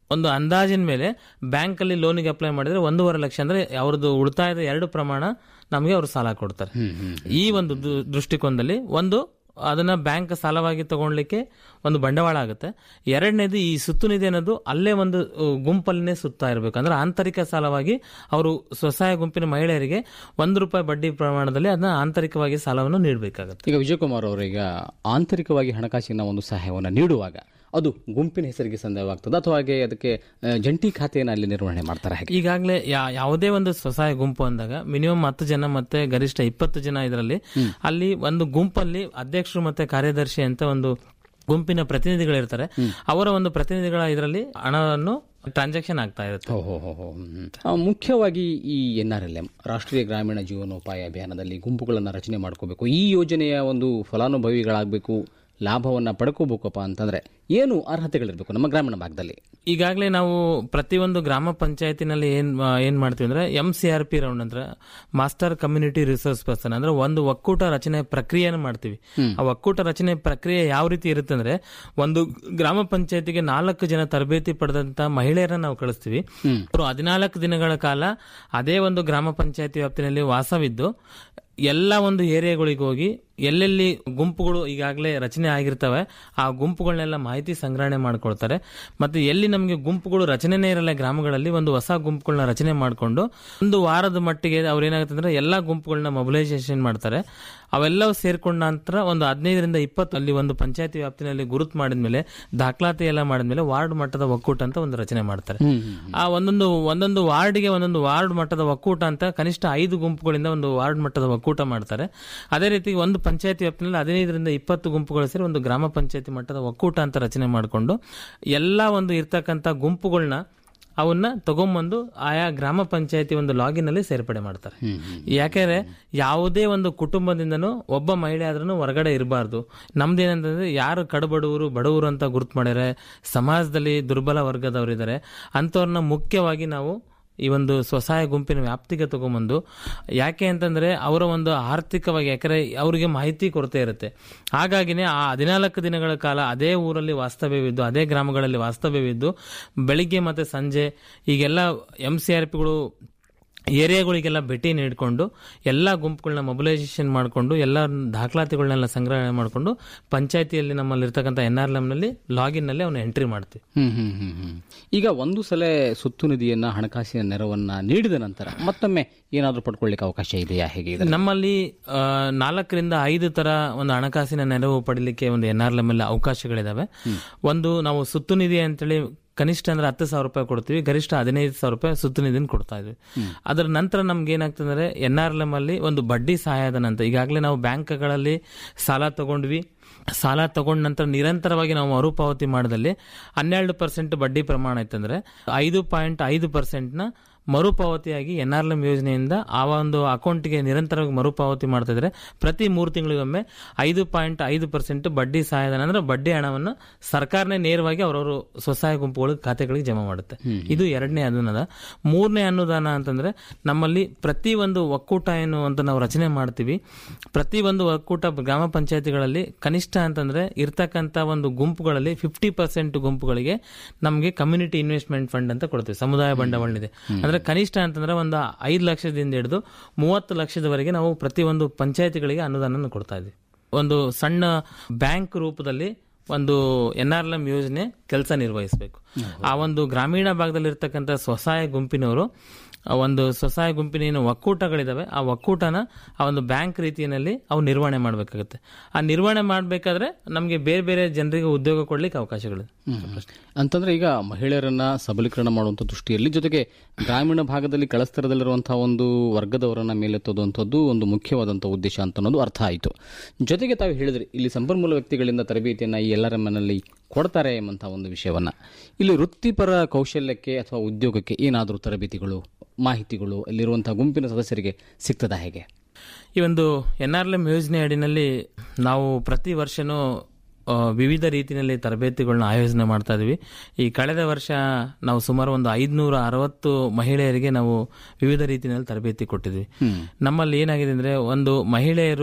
ಒಂದು ಅಂದಾಜಿನ ಮೇಲೆ ಬ್ಯಾಂಕ್ ಅಲ್ಲಿ ಲೋನಿಗೆ ಅಪ್ಲೈ ಮಾಡಿದ್ರೆ ಒಂದೂವರೆ ಲಕ್ಷ ಅಂದ್ರೆ ಅವ್ರದ್ದು ಉಳಿತಾಯದ ಎರಡು ಪ್ರಮಾಣ ನಮಗೆ ಅವರು ಸಾಲ ಕೊಡ್ತಾರೆ ಈ ಒಂದು ದು- ದೃಷ್ಟಿಕೋನದಲ್ಲಿ ಒಂದು ಅದನ್ನ ಬ್ಯಾಂಕ್ ಸಾಲವಾಗಿ ತಗೊಳ್ಲಿಕ್ಕೆ ಒಂದು ಬಂಡವಾಳ ಆಗುತ್ತೆ ಎರಡನೇದು ಈ ಸುತ್ತು ನಿಧಿ ಅನ್ನೋದು ಅಲ್ಲೇ ಒಂದು ಅ, ಗುಂಪಲ್ಲೇ ಸುತ್ತಾ ಇರಬೇಕು ಅಂದ್ರೆ ಆಂತರಿಕ ಸಾಲವಾಗಿ ಅವರು ಸ್ವಸಹಾಯ ಗುಂಪಿನ ಮಹಿಳೆಯರಿಗೆ ಒಂದು ರೂಪಾಯಿ ಬಡ್ಡಿ ಪ್ರಮಾಣದಲ್ಲಿ ಅದನ್ನ ಆಂತರಿಕವಾಗಿ ಸಾಲವನ್ನು ನೀಡಬೇಕಾಗುತ್ತೆ ಈಗ ವಿಜಯಕುಮಾರ್ ಅವರೀಗ ಆಂತರಿಕವಾಗಿ ಹಣಕಾಸಿನ ಒಂದು ಸಹಾಯವನ್ನು ನೀಡುವಾಗ ಅದು ಗುಂಪಿನ ಹೆಸರಿಗೆ ಸಂದೇಹವಾಗ್ತದೆ ಅಥವಾ ಹಾಗೆ ಅದಕ್ಕೆ ಆ, ಜಂಟಿ ಖಾತೆಯನ್ನು ಅಲ್ಲಿ ನಿರ್ವಹಣೆ ಮಾಡ್ತಾರೆ ಹಾಗೆ ಈಗಾಗಲೇ ಯಾವುದೇ ಒಂದು ಸ್ವಸಹಾಯ ಗುಂಪು ಅಂದಾಗ ಮಿನಿಮಮ್ ಹತ್ತು ಜನ ಮತ್ತೆ ಗರಿಷ್ಠ ಇಪ್ಪತ್ತು ಜನ ಇದರಲ್ಲಿ ಅಲ್ಲಿ ಒಂದು ಗುಂಪಲ್ಲಿ ಅಧ್ಯಕ್ಷರು ಮತ್ತೆ ಕಾರ್ಯದರ್ಶಿ ಅಂತ ಒಂದು ಗುಂಪಿನ ಪ್ರತಿನಿಧಿಗಳಿರ್ತಾರೆ ಅವರ ಒಂದು ಪ್ರತಿನಿಧಿಗಳ ಇದರಲ್ಲಿ ಹಣವನ್ನು ಟ್ರಾನ್ಸಾಕ್ಷನ್ ಆಗ್ತಾ ಇರುತ್ತೆ ಓಹೋ ಹೋ ಹೋ ಹ್ಮ್. ಆ, ಮುಖ್ಯವಾಗಿ ಈ ಎನ್ ಆರ್ ಎಲ್ ಎಂ ರಾಷ್ಟ್ರೀಯ ಗ್ರಾಮೀಣ ಜೀವನೋಪಾಯ ಅಭಿಯಾನದಲ್ಲಿ ಗುಂಪುಗಳನ್ನು ರಚನೆ ಮಾಡ್ಕೋಬೇಕು ಈ ಯೋಜನೆಯ ಒಂದು ಫಲಾನುಭವಿಗಳಾಗಬೇಕು ಲಾಭವನ್ನು ಪಡ್ಕೋಬೇಕಪ್ಪ ಅಂತಂದ್ರೆ ಏನು ಅರ್ಹತೆಗಳಿರಬೇಕು ನಮ್ಮ ಗ್ರಾಮೀಣ ಭಾಗದಲ್ಲಿ ಈಗಾಗಲೇ ನಾವು ಪ್ರತಿಯೊಂದು ಗ್ರಾಮ ಪಂಚಾಯತಿನಲ್ಲಿ ಏನ್ ಆ, ಏನ್ ಮಾಡ್ತೀವಿ ಅಂದ್ರೆ M C R P round ಅಂದ್ರೆ ಮಾಸ್ಟರ್ ಕಮ್ಯುನಿಟಿ ರಿಸೋರ್ಸ್ ಪರ್ಸನ್ ಅಂದ್ರೆ ಒಂದು ಒಕ್ಕೂಟ ರಚನೆ ಪ್ರಕ್ರಿಯೆಯನ್ನು ಮಾಡ್ತೀವಿ ಆ ಒಕ್ಕೂಟ ರಚನೆ ಪ್ರಕ್ರಿಯೆ ಯಾವ ರೀತಿ ಇರುತ್ತೆ ಅಂದ್ರೆ ಒಂದು ಗ್ರಾಮ ಪಂಚಾಯತಿಗೆ ನಾಲ್ಕು ಜನ ತರಬೇತಿ ಪಡೆದಂತ ಮಹಿಳೆಯರನ್ನ ನಾವು ಕಳಿಸ್ತೀವಿ ಅವರು ಹದಿನಾಲ್ಕು ದಿನಗಳ ಕಾಲ ಅದೇ ಒಂದು ಗ್ರಾಮ ಪಂಚಾಯತಿ ವ್ಯಾಪ್ತಿನಲ್ಲಿ ವಾಸವಿದ್ದು ಎಲ್ಲ ಒಂದು ಏರಿಯಾಗಳಿಗೆ ಹೋಗಿ ಎಲ್ಲೆಲ್ಲಿ ಗುಂಪುಗಳು ಈಗಾಗಲೇ ರಚನೆ ಆಗಿರ್ತವೆ ಆ ಗುಂಪುಗಳನ್ನೆಲ್ಲ ಮಾಹಿತಿ ಸಂಗ್ರಹಣೆ ಮಾಡ್ಕೊಳ್ತಾರೆ ಮತ್ತೆ ಎಲ್ಲಿ ನಮಗೆ ಗುಂಪುಗಳು ರಚನೆನೇ ಇರಲ್ಲ ಗ್ರಾಮಗಳಲ್ಲಿ ಒಂದು ಹೊಸ ಗುಂಪುಗಳನ್ನ ರಚನೆ ಮಾಡಿಕೊಂಡು ಒಂದು ವಾರದ ಮಟ್ಟಿಗೆ ಅವ್ರು ಏನಾಗುತ್ತೆ ಅಂದ್ರೆ ಎಲ್ಲಾ ಗುಂಪುಗಳನ್ನ ಮೊಬಿಲೈಸೇಷನ್ ಮಾಡ್ತಾರೆ ಅವೆಲ್ಲವೂ ಸೇರ್ಕೊಂಡ ನಂತರ ಒಂದು ಹದಿನೈದರಿಂದ ಇಪ್ಪತ್ತು ಅಲ್ಲಿ ಒಂದು ಪಂಚಾಯತಿ ವ್ಯಾಪ್ತಿನಲ್ಲಿ ಗುರುತು ಮಾಡಿದ್ಮೇಲೆ ದಾಖಲಾತಿ ಎಲ್ಲ ಮಾಡಿದ್ಮೇಲೆ ವಾರ್ಡ್ ಮಟ್ಟದ ಒಕ್ಕೂಟ ಅಂತ ಒಂದು ರಚನೆ ಮಾಡ್ತಾರೆ ಆ ಒಂದೊಂದು ಒಂದೊಂದು ವಾರ್ಡ್ಗೆ ಒಂದೊಂದು ವಾರ್ಡ್ ಮಟ್ಟದ ಒಕ್ಕೂಟ ಅಂತ ಕನಿಷ್ಠ ಐದು ಗುಂಪುಗಳಿಂದ ಒಂದು ವಾರ್ಡ್ ಮಟ್ಟದ ಒಕ್ಕೂಟ ಮಾಡ್ತಾರೆ ಅದೇ ರೀತಿ ಒಂದು ಪಂಚಾಯತಿ ವ್ಯಾಪ್ತಿನಲ್ಲಿ ಹದಿನೈದರಿಂದ ಇಪ್ಪತ್ತು ಗುಂಪುಗಳು ಸೇರಿ ಒಂದು ಗ್ರಾಮ ಪಂಚಾಯತಿ ಮಟ್ಟದ ಒಕ್ಕೂಟ ಅಂತ ರಚನೆ ಮಾಡಿಕೊಂಡು ಎಲ್ಲ ಒಂದು ಇರ್ತಕ್ಕಂಥ ಗುಂಪುಗಳನ್ನ ಅವನ್ನ ತಗೊಂಬಂದು ಆಯಾ ಗ್ರಾಮ ಪಂಚಾಯತಿ ಒಂದು ಲಾಗಿನ್ ಅಲ್ಲಿ ಸೇರ್ಪಡೆ ಮಾಡ್ತಾರೆ ಯಾಕೆಂದ್ರೆ ಯಾವುದೇ ಒಂದು ಕುಟುಂಬದಿಂದನೂ ಒಬ್ಬ ಮಹಿಳೆ ಆದ್ರೂ ಹೊರಗಡೆ ಇರಬಾರ್ದು ನಮ್ದೇನಂತಂದ್ರೆ ಯಾರು ಕಡುಬಡವರು ಬಡವರು ಅಂತ ಗುರುತು ಮಾಡ್ಯಾರೆ ಸಮಾಜದಲ್ಲಿ ದುರ್ಬಲ ವರ್ಗದವರಿದ್ದಾರೆ ಅಂಥವ್ರನ್ನ ಮುಖ್ಯವಾಗಿ ನಾವು ಈ ಒಂದು ಸ್ವಸಹಾಯ ಗುಂಪಿನ ವ್ಯಾಪ್ತಿಗೆ ತಗೊಂಬಂದು ಯಾಕೆ ಅಂತಂದ್ರೆ ಅವರ ಒಂದು ಆರ್ಥಿಕವಾಗಿ ಯಾಕಂದ್ರೆ ಅವರಿಗೆ ಮಾಹಿತಿ ಕೊರತೆ ಇರುತ್ತೆ ಹಾಗಾಗಿನೇ ಆ ಹದಿನಾಲ್ಕು ದಿನಗಳ ಕಾಲ ಅದೇ ಊರಲ್ಲಿ ವಾಸ್ತವ್ಯವಿದ್ದು ಅದೇ ಗ್ರಾಮಗಳಲ್ಲಿ ವಾಸ್ತವ್ಯವಿದ್ದು ಬೆಳಿಗ್ಗೆ ಮತ್ತೆ ಸಂಜೆ ಈಗೆಲ್ಲ ಎಂ ಸಿ ಆರ್ ಪಿಗಳು ಏರಿಯಾಗಳಿಗೆಲ್ಲ ಭೇಟಿ ನೀಡಿಕೊಂಡು ಎಲ್ಲ ಗುಂಪುಗಳನ್ನ ಮೊಬಿಲೈಸೇಷನ್ ಮಾಡಿಕೊಂಡು ಎಲ್ಲ ದಾಖಲಾತಿಗಳನ್ನೆಲ್ಲ ಸಂಗ್ರಹಣೆ ಮಾಡಿಕೊಂಡು ಪಂಚಾಯತಿಯಲ್ಲಿ ನಮ್ಮಲ್ಲಿ ಇರ್ತಕ್ಕಂಥ ಎನ್ ಆರ್ ನಲ್ಲಿ ಲಾಗಿನ್ ನಲ್ಲಿ ಅವನ್ನ ಎಂಟ್ರಿ ಮಾಡ್ತೀವಿ ಹ್ಮ್ ಹ್ಮ್ ಹ್ಮ್ ಹ್ಮ್. ಈಗ ಒಂದು ಸಲ ಸುತ್ತು ನಿಧಿಯನ್ನ ಹಣಕಾಸಿನ ನೆರವನ್ನ ನೀಡಿದ ನಂತರ ಮತ್ತೊಮ್ಮೆ ಏನಾದರೂ ಪಡ್ಕೊಳ್ಳಿಕ್ಕೆ ಅವಕಾಶ ಇದೆಯಾ ಹೇಗೆ ಇದೆ ನಮ್ಮಲ್ಲಿ ಆ, ನಾಲ್ಕರಿಂದ ಐದು ತರ ಒಂದು ಹಣಕಾಸಿನ ನೆರವು ಪಡಿಲಿಕ್ಕೆ ಒಂದು ಎನ್ ಆರ್ ಎಲ್ ಅವಕಾಶಗಳಿದಾವೆ ಒಂದು ನಾವು ಸುತ್ತು ನಿಧಿ ಅಂತೇಳಿ ಕನಿಷ್ಠ ಅಂದ್ರೆ ಹತ್ತು ಸಾವಿರ ರೂಪಾಯಿ ಕೊಡ್ತೀವಿ ಗರಿಷ್ಠ ಹದಿನೈದು ಸಾವಿರ ರೂಪಾಯಿ ಸುತ್ತು ನಿಧಿನ ಕೊಡ್ತಾ ಇದ್ವಿ ಅದರ ನಂತರ ನಮ್ಗೆ ಏನಾಗ್ತದೆ ಅಂದ್ರೆ ಎನ್ ಆರ್ ಎಲ್ ಅಲ್ಲಿ ಒಂದು ಬಡ್ಡಿ ಸಹಾಯಧನ ಅಂತ ಈಗಾಗಲೇ ನಾವು ಬ್ಯಾಂಕ್ಗಳಲ್ಲಿ ಸಾಲ ತಗೊಂಡ್ವಿ ಸಾಲ ತಗೊಂಡ ನಂತರ ನಿರಂತರವಾಗಿ ನಾವು ಮರುಪಾವತಿ ಮಾಡಿದಲ್ಲಿ ಹನ್ನೆರಡು ಪರ್ಸೆಂಟ್ ಬಡ್ಡಿ ಪ್ರಮಾಣ ಇತ್ತಂದ್ರೆ ಐದು ಪಾಯಿಂಟ್ ಐದು ಪರ್ಸೆಂಟ್ನ ಮರುಪಾವತಿಯಾಗಿ ಎನ್ ಆರ್ ಎಂ ಯೋಜನೆಯಿಂದ ಆ ಒಂದು ಅಕೌಂಟ್ಗೆ ನಿರಂತರವಾಗಿ ಮರುಪಾವತಿ ಮಾಡ್ತಾ ಇದ್ರೆ ಪ್ರತಿ ಮೂರು ತಿಂಗಳಿಗೊಮ್ಮೆ ಐದು ಪಾಯಿಂಟ್ ಐದು ಪರ್ಸೆಂಟ್ ಬಡ್ಡಿ ಸಹಾಯಧನ ಅಂದ್ರೆ ಬಡ್ಡಿ ಹಣವನ್ನು ಸರ್ಕಾರನೇ ನೇರವಾಗಿ ಅವರವರು ಸ್ವಸಹಾಯ ಗುಂಪುಗಳ ಖಾತೆಗಳಿಗೆ ಜಮಾ ಮಾಡುತ್ತೆ ಇದು ಎರಡನೇ ಅನುದಾನ ಮೂರನೇ ಅನುದಾನ ಅಂತಂದ್ರೆ ನಮ್ಮಲ್ಲಿ ಪ್ರತಿ ಒಂದು ಒಕ್ಕೂಟ ಏನು ಅಂತ ನಾವು ರಚನೆ ಮಾಡ್ತೀವಿ ಪ್ರತಿ ಒಂದು ಒಕ್ಕೂಟ ಗ್ರಾಮ ಪಂಚಾಯತಿಗಳಲ್ಲಿ ಕನಿಷ್ಠ ಅಂತಂದ್ರೆ ಇರ್ತಕ್ಕಂಥ ಒಂದು ಗುಂಪುಗಳಲ್ಲಿ ಫಿಫ್ಟಿ ಪರ್ಸೆಂಟ್ ಗುಂಪುಗಳಿಗೆ ನಮಗೆ ಕಮ್ಯುನಿಟಿ ಇನ್ವೆಸ್ಟ್ಮೆಂಟ್ ಫಂಡ್ ಅಂತ ಕೊಡ್ತೀವಿ ಸಮುದಾಯ ಬಂಡವಾಳ ಇದೆ ಅಂದ್ರೆ ಕನಿಷ್ಠ ಅಂತಂದ್ರೆ ಒಂದು ಐದು ಲಕ್ಷದಿಂದ ಹಿಡಿದು ಮೂವತ್ತು ಲಕ್ಷದವರೆಗೆ ನಾವು ಪ್ರತಿ ಒಂದು ಪಂಚಾಯತಿಗಳಿಗೆ ಅನುದಾನ ಕೊಡ್ತಾ ಇದ್ವಿ ಒಂದು ಸಣ್ಣ ಬ್ಯಾಂಕ್ ರೂಪದಲ್ಲಿ ಒಂದು ಎನ್ ಆರ್ ಎಂ ಯೋಜನೆ ಕೆಲಸ ನಿರ್ವಹಿಸಬೇಕು ಆ ಒಂದು ಗ್ರಾಮೀಣ ಭಾಗದಲ್ಲಿ ಇರ್ತಕ್ಕಂಥ ಸ್ವಸಹಾಯ ಗುಂಪಿನವರು ಆ ಒಂದು ಸ್ವಸಹಾಯ ಗುಂಪಿನ ಏನು ಒಕ್ಕೂಟಗಳಿದಾವೆ ಆ ಒಕ್ಕೂಟನ ಆ ಒಂದು ಬ್ಯಾಂಕ್ ರೀತಿಯಲ್ಲಿ ಅವು ನಿರ್ವಹಣೆ ಮಾಡಬೇಕಾಗುತ್ತೆ ಆ ನಿರ್ವಹಣೆ ಮಾಡಬೇಕಾದ್ರೆ ನಮಗೆ ಬೇರೆ ಬೇರೆ ಜನರಿಗೆ ಉದ್ಯೋಗ ಕೊಡ್ಲಿಕ್ಕೆ ಅವಕಾಶಗಳಿದೆ ಅಂತಂದ್ರೆ ಈಗ ಮಹಿಳೆಯರನ್ನ ಸಬಲೀಕರಣ ಮಾಡುವಂತ ದೃಷ್ಟಿಯಲ್ಲಿ ಜೊತೆಗೆ ಗ್ರಾಮೀಣ ಭಾಗದಲ್ಲಿ ಕಳಸ್ತರದಲ್ಲಿರುವಂತಹ ಒಂದು ವರ್ಗದವರನ್ನ ಮೇಲೆತ್ತೋದಂಥದ್ದು ಒಂದು ಮುಖ್ಯವಾದಂತಹ ಉದ್ದೇಶ ಅಂತ ಅನ್ನೋದು ಅರ್ಥ ಆಯಿತು ಜೊತೆಗೆ ತಾವು ಹೇಳಿದ್ರಿ ಇಲ್ಲಿ ಸಂಪನ್ಮೂಲ ವ್ಯಕ್ತಿಗಳಿಂದ ತರಬೇತಿಯನ್ನ ಈ ಎಲ್ಲರ ಮನೆಯಲ್ಲಿ ಕೊಡ್ತಾರೆ ಎಂಬಂತಹ ಒಂದು ವಿಷಯವನ್ನ ಇಲ್ಲಿ ವೃತ್ತಿಪರ ಕೌಶಲ್ಯಕ್ಕೆ ಅಥವಾ ಉದ್ಯೋಗಕ್ಕೆ ಏನಾದರೂ ತರಬೇತಿಗಳು ಮಾಹಿತಿಗಳು ಅಲ್ಲಿರುವಂತಹ ಗುಂಪಿನ ಸದಸ್ಯರಿಗೆ ಸಿಗ್ತದಾ ಹೇಗೆ ಈ ಒಂದು ಎನ್ ಆರ್ ಎಂ ಯೋಜನೆ ಅಡಿನಲ್ಲಿ ನಾವು ಪ್ರತಿ ವರ್ಷನೂ ಆ, ವಿವಿಧ ರೀತಿಯಲ್ಲಿ ತರಬೇತಿಗಳನ್ನ ಆಯೋಜನೆ ಮಾಡ್ತಾ ಇದೀವಿ ಈ ಕಳೆದ ವರ್ಷ ನಾವು ಸುಮಾರು ಒಂದು ಐದುನೂರ ಅರವತ್ತು ಮಹಿಳೆಯರಿಗೆ ನಾವು ವಿವಿಧ ರೀತಿಯಲ್ಲಿ ತರಬೇತಿ ಕೊಟ್ಟಿದ್ವಿ ನಮ್ಮಲ್ಲಿ ಏನಾಗಿದೆ ಅಂದ್ರೆ ಒಂದು ಮಹಿಳೆಯರು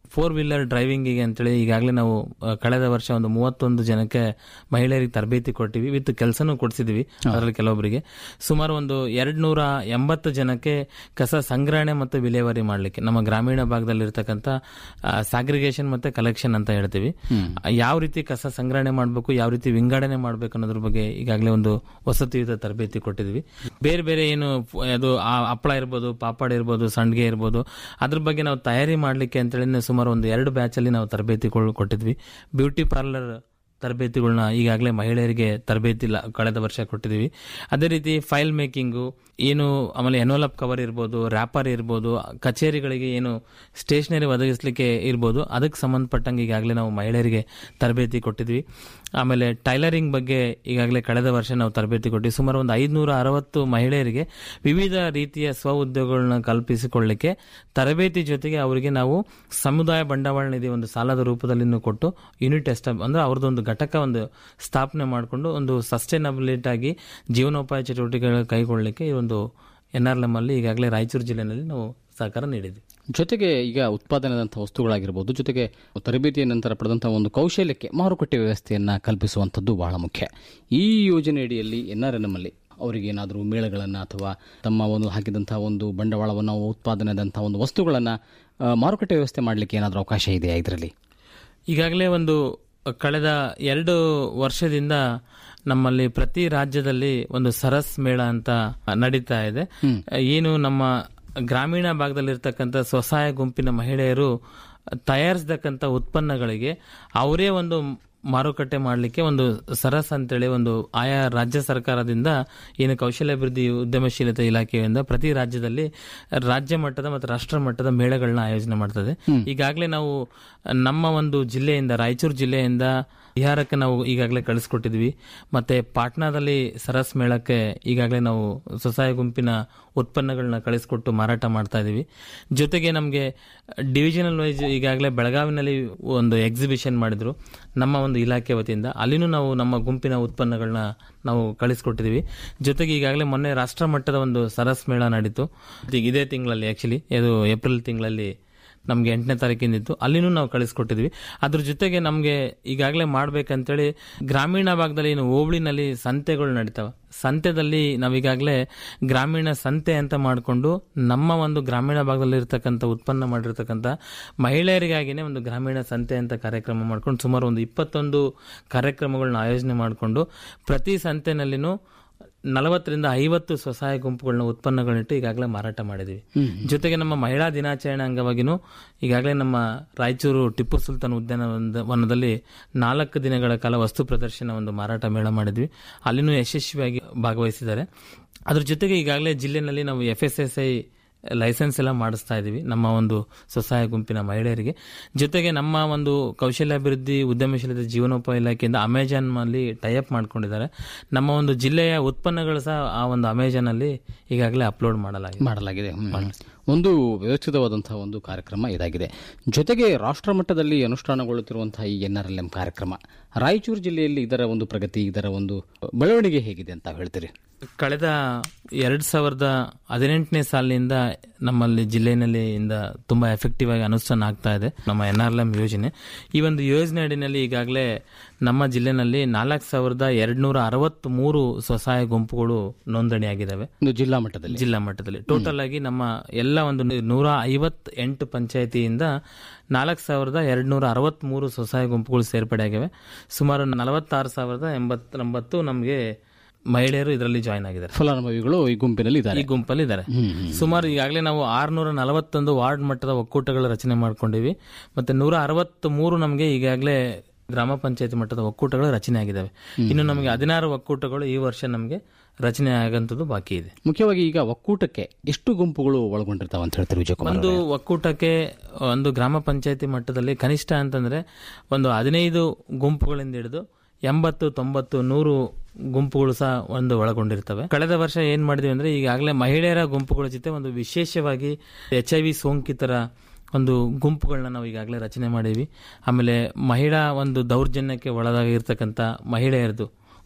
ಫೋರ್ ವೀಲರ್ ಡ್ರೈವಿಂಗಿಗೆ ಅಂತೇಳಿ ಈಗಾಗಲೇ ನಾವು ಆ, ಕಳೆದ ವರ್ಷ ಒಂದು ಮೂವತ್ತೊಂದು ಜನಕ್ಕೆ ಮಹಿಳೆಯರಿಗೆ ತರಬೇತಿ ಕೊಟ್ಟಿವಿ ವಿತ್ ಕೆಲಸನೂ ಕೊಡಿಸಿದ್ವಿ ಅದರಲ್ಲಿ ಕೆಲವೊಬ್ಬರಿಗೆ ಸುಮಾರು ಒಂದು ಎರಡ್ ನೂರ ಎಂಬತ್ತು ಜನಕ್ಕೆ ಕಸ ಸಂಗ್ರಹಣೆ ಮತ್ತು ವಿಲೇವಾರಿ ಮಾಡಲಿಕ್ಕೆ ನಮ್ಮ ಗ್ರಾಮೀಣ ಭಾಗದಲ್ಲಿ ಇರತಕ್ಕಂಥ ಸ್ಯಾಗ್ರಿಗೇಷನ್ ಮತ್ತೆ ಕಲೆಕ್ಷನ್ ಅಂತ ಹೇಳ್ತೀವಿ ಆ, ಯಾವ ರೀತಿ ಕಸ ಸಂಗ್ರಹಣೆ ಮಾಡಬೇಕು ಯಾವ ರೀತಿ ವಿಂಗಡಣೆ ಮಾಡಬೇಕು ಅನ್ನೋದ್ರ ಬಗ್ಗೆ ಈಗಾಗಲೇ ಒಂದು ವಸತಿಯುತ ತರಬೇತಿ ಕೊಟ್ಟಿದ್ವಿ ಬೇರೆ ಬೇರೆ ಏನು ಫ್- ಅದು ಆ ಹಪ್ಪಳ ಇರ್ಬೋದು ಪಾಪಡ್ ಇರ್ಬೋದು ಸಂಡ್ಗೆ ಇರ್ಬೋದು ಅದ್ರ ಬಗ್ಗೆ ನಾವು ತಯಾರಿ ಮಾಡಲಿಕ್ಕೆ ಅಂತೇಳಿ ಸುಮಾರು ಒಂದು ಎರಡು ಬ್ಯಾಚ್ ಅಲ್ಲಿ ನಾವು ತರಬೇತಿಗಳು ಕೊಟ್ಟಿದ್ವಿ ಬ್ಯೂಟಿ ಪಾರ್ಲರ್ ತರಬೇತಿಗಳನ್ನ ಈಗಾಗಲೇ ಮಹಿಳೆಯರಿಗೆ ತರಬೇತಿ ಲ- ಕಳೆದ ವರ್ಷ ಕೊಟ್ಟಿದ್ದೀವಿ ಅದೇ ರೀತಿ ಫೈಲ್ ಮೇಕಿಂಗು ಏನು ಆಮೇಲೆ ಎನ್ವಲಪ್ ಕವರ್ ಇರ್ಬೋದು ರ್ಯಾಪರ್ ಇರ್ಬೋದು ಕಚೇರಿಗಳಿಗೆ ಏನು ಸ್ಟೇಷನರಿ ಒದಗಿಸ್ಲಿಕ್ಕೆ ಇರ್ಬೋದು ಅದಕ್ಕೆ ಸಂಬಂಧಪಟ್ಟಂಗೆ ಈಗಾಗಲೇ ನಾವು ಮಹಿಳೆಯರಿಗೆ ತರಬೇತಿ ಕೊಟ್ಟಿದ್ವಿ ಆಮೇಲೆ ಟೈಲರಿಂಗ್ ಬಗ್ಗೆ ಈಗಾಗಲೇ ಕಳೆದ ವರ್ಷ ನಾವು ತರಬೇತಿ ಕೊಟ್ಟಿವಿ ಸುಮಾರು ಒಂದು ಐದುನೂರ ಅರವತ್ತು ಮಹಿಳೆಯರಿಗೆ ವಿವಿಧ ರೀತಿಯ ಸ್ವ ಉದ್ಯೋಗಗಳನ್ನ ಕಲ್ಪಿಸಿಕೊಳ್ಳಿಕ್ಕೆ ತರಬೇತಿ ಜೊತೆಗೆ ಅವರಿಗೆ ನಾವು ಸಮುದಾಯ ಬಂಡವಾಳ ನಿಧಿ ಒಂದು ಸಾಲದ ರೂಪದಲ್ಲಿ ಕೊಟ್ಟು ಯೂನಿಟ್ ಎಸ್ಟ ಅಂದ್ರೆ ಅವ್ರದ್ದೊಂದು ಘಟಕ ಒಂದು ಸ್ಥಾಪನೆ ಮಾಡಿಕೊಂಡು ಒಂದು ಸಸ್ಟೈನಬಿಲಿಟಿ ಆಗಿ ಜೀವನೋಪಾಯ ಚಟುವಟಿಕೆಗಳ ಕೈಗೊಳ್ಳಲಿಕ್ಕೆ ಈ ಒಂದು ಎನ್ ಆರ್ ಎಂ ಅಲ್ಲಿ ಈಗಾಗಲೇ ರಾಯಚೂರು ಜಿಲ್ಲೆಯಲ್ಲಿ ನಾವು ಸಹಕಾರ ನೀಡಿದ್ವಿ ಜೊತೆಗೆ ಈಗ ಉತ್ಪಾದನೆದಂಥ ವಸ್ತುಗಳಾಗಿರ್ಬೋದು ಜೊತೆಗೆ ತರಬೇತಿಯ ನಂತರ ಪಡೆದಂತಹ ಒಂದು ಕೌಶಲ್ಯಕ್ಕೆ ಮಾರುಕಟ್ಟೆ ವ್ಯವಸ್ಥೆಯನ್ನ ಕಲ್ಪಿಸುವಂಥದ್ದು ಬಹಳ ಮುಖ್ಯ ಈ ಯೋಜನೆ ಅಡಿಯಲ್ಲಿ ಎನ್ ಆರ್ ಎನ್ ಅಲ್ಲಿ ಅವರಿಗೆ ಏನಾದರೂ ಮೇಳಗಳನ್ನು ಅಥವಾ ತಮ್ಮ ಒಂದು ಹಾಕಿದಂತಹ ಒಂದು ಬಂಡವಾಳವನ್ನು ಉತ್ಪಾದನೆದಂತಹ ಒಂದು ವಸ್ತುಗಳನ್ನು ಮಾರುಕಟ್ಟೆ ವ್ಯವಸ್ಥೆ ಮಾಡಲಿಕ್ಕೆ ಏನಾದರೂ ಅವಕಾಶ ಇದೆಯಾ ಇದರಲ್ಲಿ ಈಗಾಗಲೇ ಒಂದು ಕಳೆದ ಎರಡು ವರ್ಷದಿಂದ ನಮ್ಮಲ್ಲಿ ಪ್ರತಿ ರಾಜ್ಯದಲ್ಲಿ ಒಂದು ಸರಸ್ ಮೇಳ ಅಂತ ನಡೀತಾ ಇದೆ ಏನು ನಮ್ಮ ಗ್ರಾಮೀಣ ಭಾಗದಲ್ಲಿರ್ತಕ್ಕಂಥ ಸ್ವಸಹಾಯ ಗುಂಪಿನ ಮಹಿಳೆಯರು ತಯಾರಿಸತಕ್ಕಂಥ ಉತ್ಪನ್ನಗಳಿಗೆ ಅವರೇ ಒಂದು ಮಾರುಕಟ್ಟೆ ಮಾಡಲಿಕ್ಕೆ ಒಂದು ಸರಸ್ ಅಂತೇಳಿ ಒಂದು ಆಯಾ ರಾಜ್ಯ ಸರ್ಕಾರದಿಂದ ಏನು ಕೌಶಲ್ಯಾಭಿವೃದ್ಧಿ ಉದ್ಯಮಶೀಲತೆ ಇಲಾಖೆಯಿಂದ ಪ್ರತಿ ರಾಜ್ಯದಲ್ಲಿ ರಾಜ್ಯ ಮಟ್ಟದ ಮತ್ತು ರಾಷ್ಟ್ರ ಮಟ್ಟದ ಮೇಳಗಳನ್ನ ಆಯೋಜನೆ ಮಾಡ್ತದೆ ಈಗಾಗಲೇ ನಾವು ನಮ್ಮ ಒಂದು ಜಿಲ್ಲೆಯಿಂದ ರಾಯಚೂರು ಜಿಲ್ಲೆಯಿಂದ ಬಿಹಾರಕ್ಕೆ ನಾವು ಈಗಾಗಲೇ ಕಳಿಸ್ಕೊಟ್ಟಿದ್ವಿ ಮತ್ತೆ ಪಾಟ್ನಾದಲ್ಲಿ ಸರಸ್ ಮೇಳಕ್ಕೆ ಈಗಾಗಲೇ ನಾವು ಸ್ವಸಹಾಯ ಗುಂಪಿನ ಉತ್ಪನ್ನಗಳನ್ನ ಕಳಿಸ್ಕೊಟ್ಟು ಮಾರಾಟ ಮಾಡ್ತಾ ಇದೀವಿ ಜೊತೆಗೆ ನಮಗೆ ಡಿವಿಷನಲ್ ವೈಸ್ ಈಗಾಗಲೇ ಬೆಳಗಾವಿನಲ್ಲಿ ಒಂದು ಎಕ್ಸಿಬಿಷನ್ ಮಾಡಿದ್ರು ನಮ್ಮ ಒಂದು ಇಲಾಖೆ ವತಿಯಿಂದ ಅಲ್ಲಿನೂ ನಾವು ನಮ್ಮ ಗುಂಪಿನ ಉತ್ಪನ್ನಗಳನ್ನ ನಾವು ಕಳಿಸ್ಕೊಟ್ಟಿದ್ದೀವಿ ಜೊತೆಗೆ ಈಗಾಗಲೇ ಮೊನ್ನೆ ರಾಷ್ಟ್ರ ಮಟ್ಟದ ಒಂದು ಸರಸ್ ಮೇಳ ನಡೀತು ಈಗ ಇದೇ ತಿಂಗಳಲ್ಲಿ ಆಕ್ಚುಲಿ ಇದು ಏಪ್ರಿಲ್ ತಿಂಗಳಲ್ಲಿ ನಮಗೆ ಎಂಟನೇ ತಾರೀಕಿಂದಿತ್ತು ಅಲ್ಲಿನೂ ನಾವು ಕಳಿಸ್ಕೊಟ್ಟಿದ್ವಿ ಅದ್ರ ಜೊತೆಗೆ ನಮಗೆ ಈಗಾಗಲೇ ಮಾಡ್ಬೇಕಂತೇಳಿ ಗ್ರಾಮೀಣ ಭಾಗದಲ್ಲಿ ಏನು ಹೋಬಳಿನಲ್ಲಿ ಸಂತೆಗಳು ನಡೀತಾವೆ ಸಂತೆದಲ್ಲಿ ನಾವೀಗಾಗಲೇ ಗ್ರಾಮೀಣ ಸಂತೆ ಅಂತ ಮಾಡಿಕೊಂಡು ನಮ್ಮ ಒಂದು ಗ್ರಾಮೀಣ ಭಾಗದಲ್ಲಿ ಇರ್ತಕ್ಕಂಥ ಉತ್ಪನ್ನ ಮಾಡಿರ್ತಕ್ಕಂಥ ಮಹಿಳೆಯರಿಗಾಗಿನೇ ಒಂದು ಗ್ರಾಮೀಣ ಸಂತೆ ಅಂತ ಕಾರ್ಯಕ್ರಮ ಮಾಡ್ಕೊಂಡು ಸುಮಾರು ಒಂದು ಇಪ್ಪತ್ತೊಂದು ಕಾರ್ಯಕ್ರಮಗಳನ್ನ ಆಯೋಜನೆ ಮಾಡಿಕೊಂಡು ಪ್ರತಿ ಸಂತೆನಲ್ಲಿನೂ ನಲವತ್ತರಿಂದ ಐವತ್ತು ಸ್ವಸಹಾಯ ಗುಂಪುಗಳನ್ನ ಉತ್ಪನ್ನಗಳನ್ನಿಟ್ಟು ಈಗಾಗಲೇ ಮಾರಾಟ ಮಾಡಿದ್ವಿ ಜೊತೆಗೆ ನಮ್ಮ ಮಹಿಳಾ ದಿನಾಚರಣೆ ಅಂಗವಾಗಿನೂ ಈಗಾಗಲೇ ನಮ್ಮ ರಾಯಚೂರು ಟಿಪ್ಪು ಸುಲ್ತಾನ್ ಉದ್ಯಾನವನದಲ್ಲಿ ನಾಲ್ಕು ದಿನಗಳ ಕಾಲ ವಸ್ತು ಪ್ರದರ್ಶನ ಒಂದು ಮಾರಾಟ ಮೇಳ ಮಾಡಿದ್ವಿ ಅಲ್ಲಿನೂ ಯಶಸ್ವಿಯಾಗಿ ಭಾಗವಹಿಸಿದ್ದಾರೆ ಅದ್ರ ಜೊತೆಗೆ ಈಗಾಗಲೇ ಜಿಲ್ಲೆನಲ್ಲಿ ನಾವು F S S I licence ಎಲ್ಲ ಮಾಡಿಸ್ತಾ ಇದ್ದೀವಿ ನಮ್ಮ ಒಂದು ಸ್ವಸಹಾಯ ಗುಂಪಿನ ಮಹಿಳೆಯರಿಗೆ ಜೊತೆಗೆ ನಮ್ಮ ಒಂದು ಕೌಶಲ್ಯಾಭಿವೃದ್ಧಿ ಉದ್ಯಮಶೀಲತೆ ಜೀವನೋಪಾಯ ಇಲಾಖೆಯಿಂದ ಅಮೆಜಾನ್ ಅಲ್ಲಿ ಟೈಅಪ್ ಮಾಡ್ಕೊಂಡಿದ್ದಾರೆ ನಮ್ಮ ಒಂದು ಜಿಲ್ಲೆಯ ಉತ್ಪನ್ನಗಳು ಸಹ ಆ ಒಂದು ಅಮೆಜಾನ್ ಅಲ್ಲಿ ಈಗಾಗಲೇ ಅಪ್ಲೋಡ್ ಮಾಡಲಾಗಿದೆ ಮಾಡಲಾಗಿದೆ ಹ್ಮ್. ಒಂದು ವ್ಯವಸ್ಥಿತವಾದಂತಹ ಒಂದು ಕಾರ್ಯಕ್ರಮ ಇದಾಗಿದೆ ಜೊತೆಗೆ ರಾಷ್ಟ್ರ ಮಟ್ಟದಲ್ಲಿ ಅನುಷ್ಠಾನಗೊಳ್ಳುತ್ತಿರುವಂತಹ ಈ ಎನ್ ಆರ್ ಎಲ್ ಎಂ ಕಾರ್ಯಕ್ರಮ ರಾಯಚೂರು ಜಿಲ್ಲೆಯಲ್ಲಿ ಇದರ ಒಂದು ಪ್ರಗತಿ ಇದರ ಒಂದು ಬೆಳವಣಿಗೆ ಹೇಗಿದೆ ಅಂತ ಹೇಳ್ತೀರಿ ಕಳೆದ ಎರಡ್ ಸಾವಿರದ ಹದಿನೆಂಟನೇ ಸಾಲಿನಿಂದ ನಮ್ಮಲ್ಲಿ ಜಿಲ್ಲೆಯಲ್ಲಿ ಇಂದ ತುಂಬಾ ಎಫೆಕ್ಟಿವ್ ಆಗಿ ಅನುಷ್ಠಾನ ಆಗ್ತಾ ಇದೆ ನಮ್ಮ ಎನ್ ಆರ್ ಎಂ ಯೋಜನೆ ಈ ಒಂದು ಯೋಜನೆ ಅಡಿನಲ್ಲಿ ಈಗಾಗಲೇ ನಮ್ಮ ಜಿಲ್ಲೆನಲ್ಲಿ ನಾಲ್ಕು ಸಾವಿರದ ಎರಡ್ ನೂರ ಅರವತ್ತ್ ಮೂರು ಸ್ವಸಹಾಯ ಗುಂಪುಗಳು ನೋಂದಣಿಯಾಗಿದ್ದಾವೆ ಒಂದು ಜಿಲ್ಲಾ ಮಟ್ಟದಲ್ಲಿ ಜಿಲ್ಲಾ ಮಟ್ಟದಲ್ಲಿ ಟೋಟಲ್ ಆಗಿ ನಮ್ಮ ಎಲ್ಲ ಒಂದು ನೂರ ಐವತ್ ಎಂಟು ಪಂಚಾಯತಿಯಿಂದ ನಾಲ್ಕು ಸಾವಿರದ ಎರಡ್ ನೂರ ಅರವತ್ತ್ ಮೂರು ಸ್ವಸಹಾಯ ಗುಂಪುಗಳು ಸೇರ್ಪಡೆ ಆಗಿವೆ ಸುಮಾರು ನಲವತ್ತಾರು ಸಾವಿರದ ಎಂಬತ್ತೊಂಬತ್ತು ನಮಗೆ ಮಹಿಳೆಯರು ಇದರಲ್ಲಿ ಜಾಯ್ನ್ ಆಗಿದ್ದಾರೆ ಫಲಾನುಭವಿಗಳು ಈ ಗುಂಪಿನಲ್ಲಿ ಇದ್ದಾರೆ ಈ ಗುಂಪಲ್ಲಿ ಇದ್ದಾರೆ ಸುಮಾರು ಈಗಾಗಲೇ ನಾವು ಆರ್ನೂರ ನಲವತ್ತೊಂದು ವಾರ್ಡ್ ಮಟ್ಟದ ಒಕ್ಕೂಟಗಳ ರಚನೆ ಮಾಡ್ಕೊಂಡಿವಿ ಮತ್ತೆ ನೂರ ಅರವತ್ತ್ ಮೂರು ನಮಗೆ ಈಗಾಗಲೇ ಗ್ರಾಮ ಪಂಚಾಯತಿ ಮಟ್ಟದ ಒಕ್ಕೂಟಗಳು ರಚನೆ ಆಗಿದ್ದಾವೆ ಇನ್ನು ನಮಗೆ ಹದಿನಾರು ಒಕ್ಕೂಟಗಳು ಈ ವರ್ಷ ನಮಗೆ ರಚನೆ ಆಗಂತದ್ದು ಬಾಕಿ ಇದೆ ಮುಖ್ಯವಾಗಿ ಈಗ ಒಕ್ಕೂಟಕ್ಕೆ ಎಷ್ಟು ಗುಂಪುಗಳು ಒಳಗೊಂಡಿರ್ತಾವ ಅಂತ ಹೇಳ್ತಾರೆ ವಿಜಯಕುಮಾರ್ ಒಂದು ಒಕ್ಕೂಟಕ್ಕೆ ಒಂದು ಗ್ರಾಮ ಪಂಚಾಯತಿ ಮಟ್ಟದಲ್ಲಿ ಕನಿಷ್ಠ ಅಂತಂದ್ರೆ ಒಂದು ಹದಿನೈದು ಗುಂಪುಗಳಿಂದ ಹಿಡಿದು ಎಂಬತ್ತು ತೊಂಬತ್ತು ನೂರು ಗುಂಪುಗಳು ಸಹ ಒಂದು ಒಳಗೊಂಡಿರ್ತವೆ ಕಳೆದ ವರ್ಷ ಏನ್ ಮಾಡಿದ್ವಿ ಅಂದ್ರೆ ಈಗಾಗಲೇ ಮಹಿಳೆಯರ ಗುಂಪುಗಳ ಜೊತೆ ಒಂದು ವಿಶೇಷವಾಗಿ ಎಚ್ ಐ ವಿ ಸೋಂಕಿತರ ಒಂದು ಗುಂಪುಗಳನ್ನ ನಾವು ಈಗಾಗಲೇ ರಚನೆ ಮಾಡೀವಿ ಆಮೇಲೆ ಮಹಿಳಾ ಒಂದು ದೌರ್ಜನ್ಯಕ್ಕೆ ಒಳಗಾಗಿರ್ತಕ್ಕಂಥ ಮಹಿಳೆಯರದು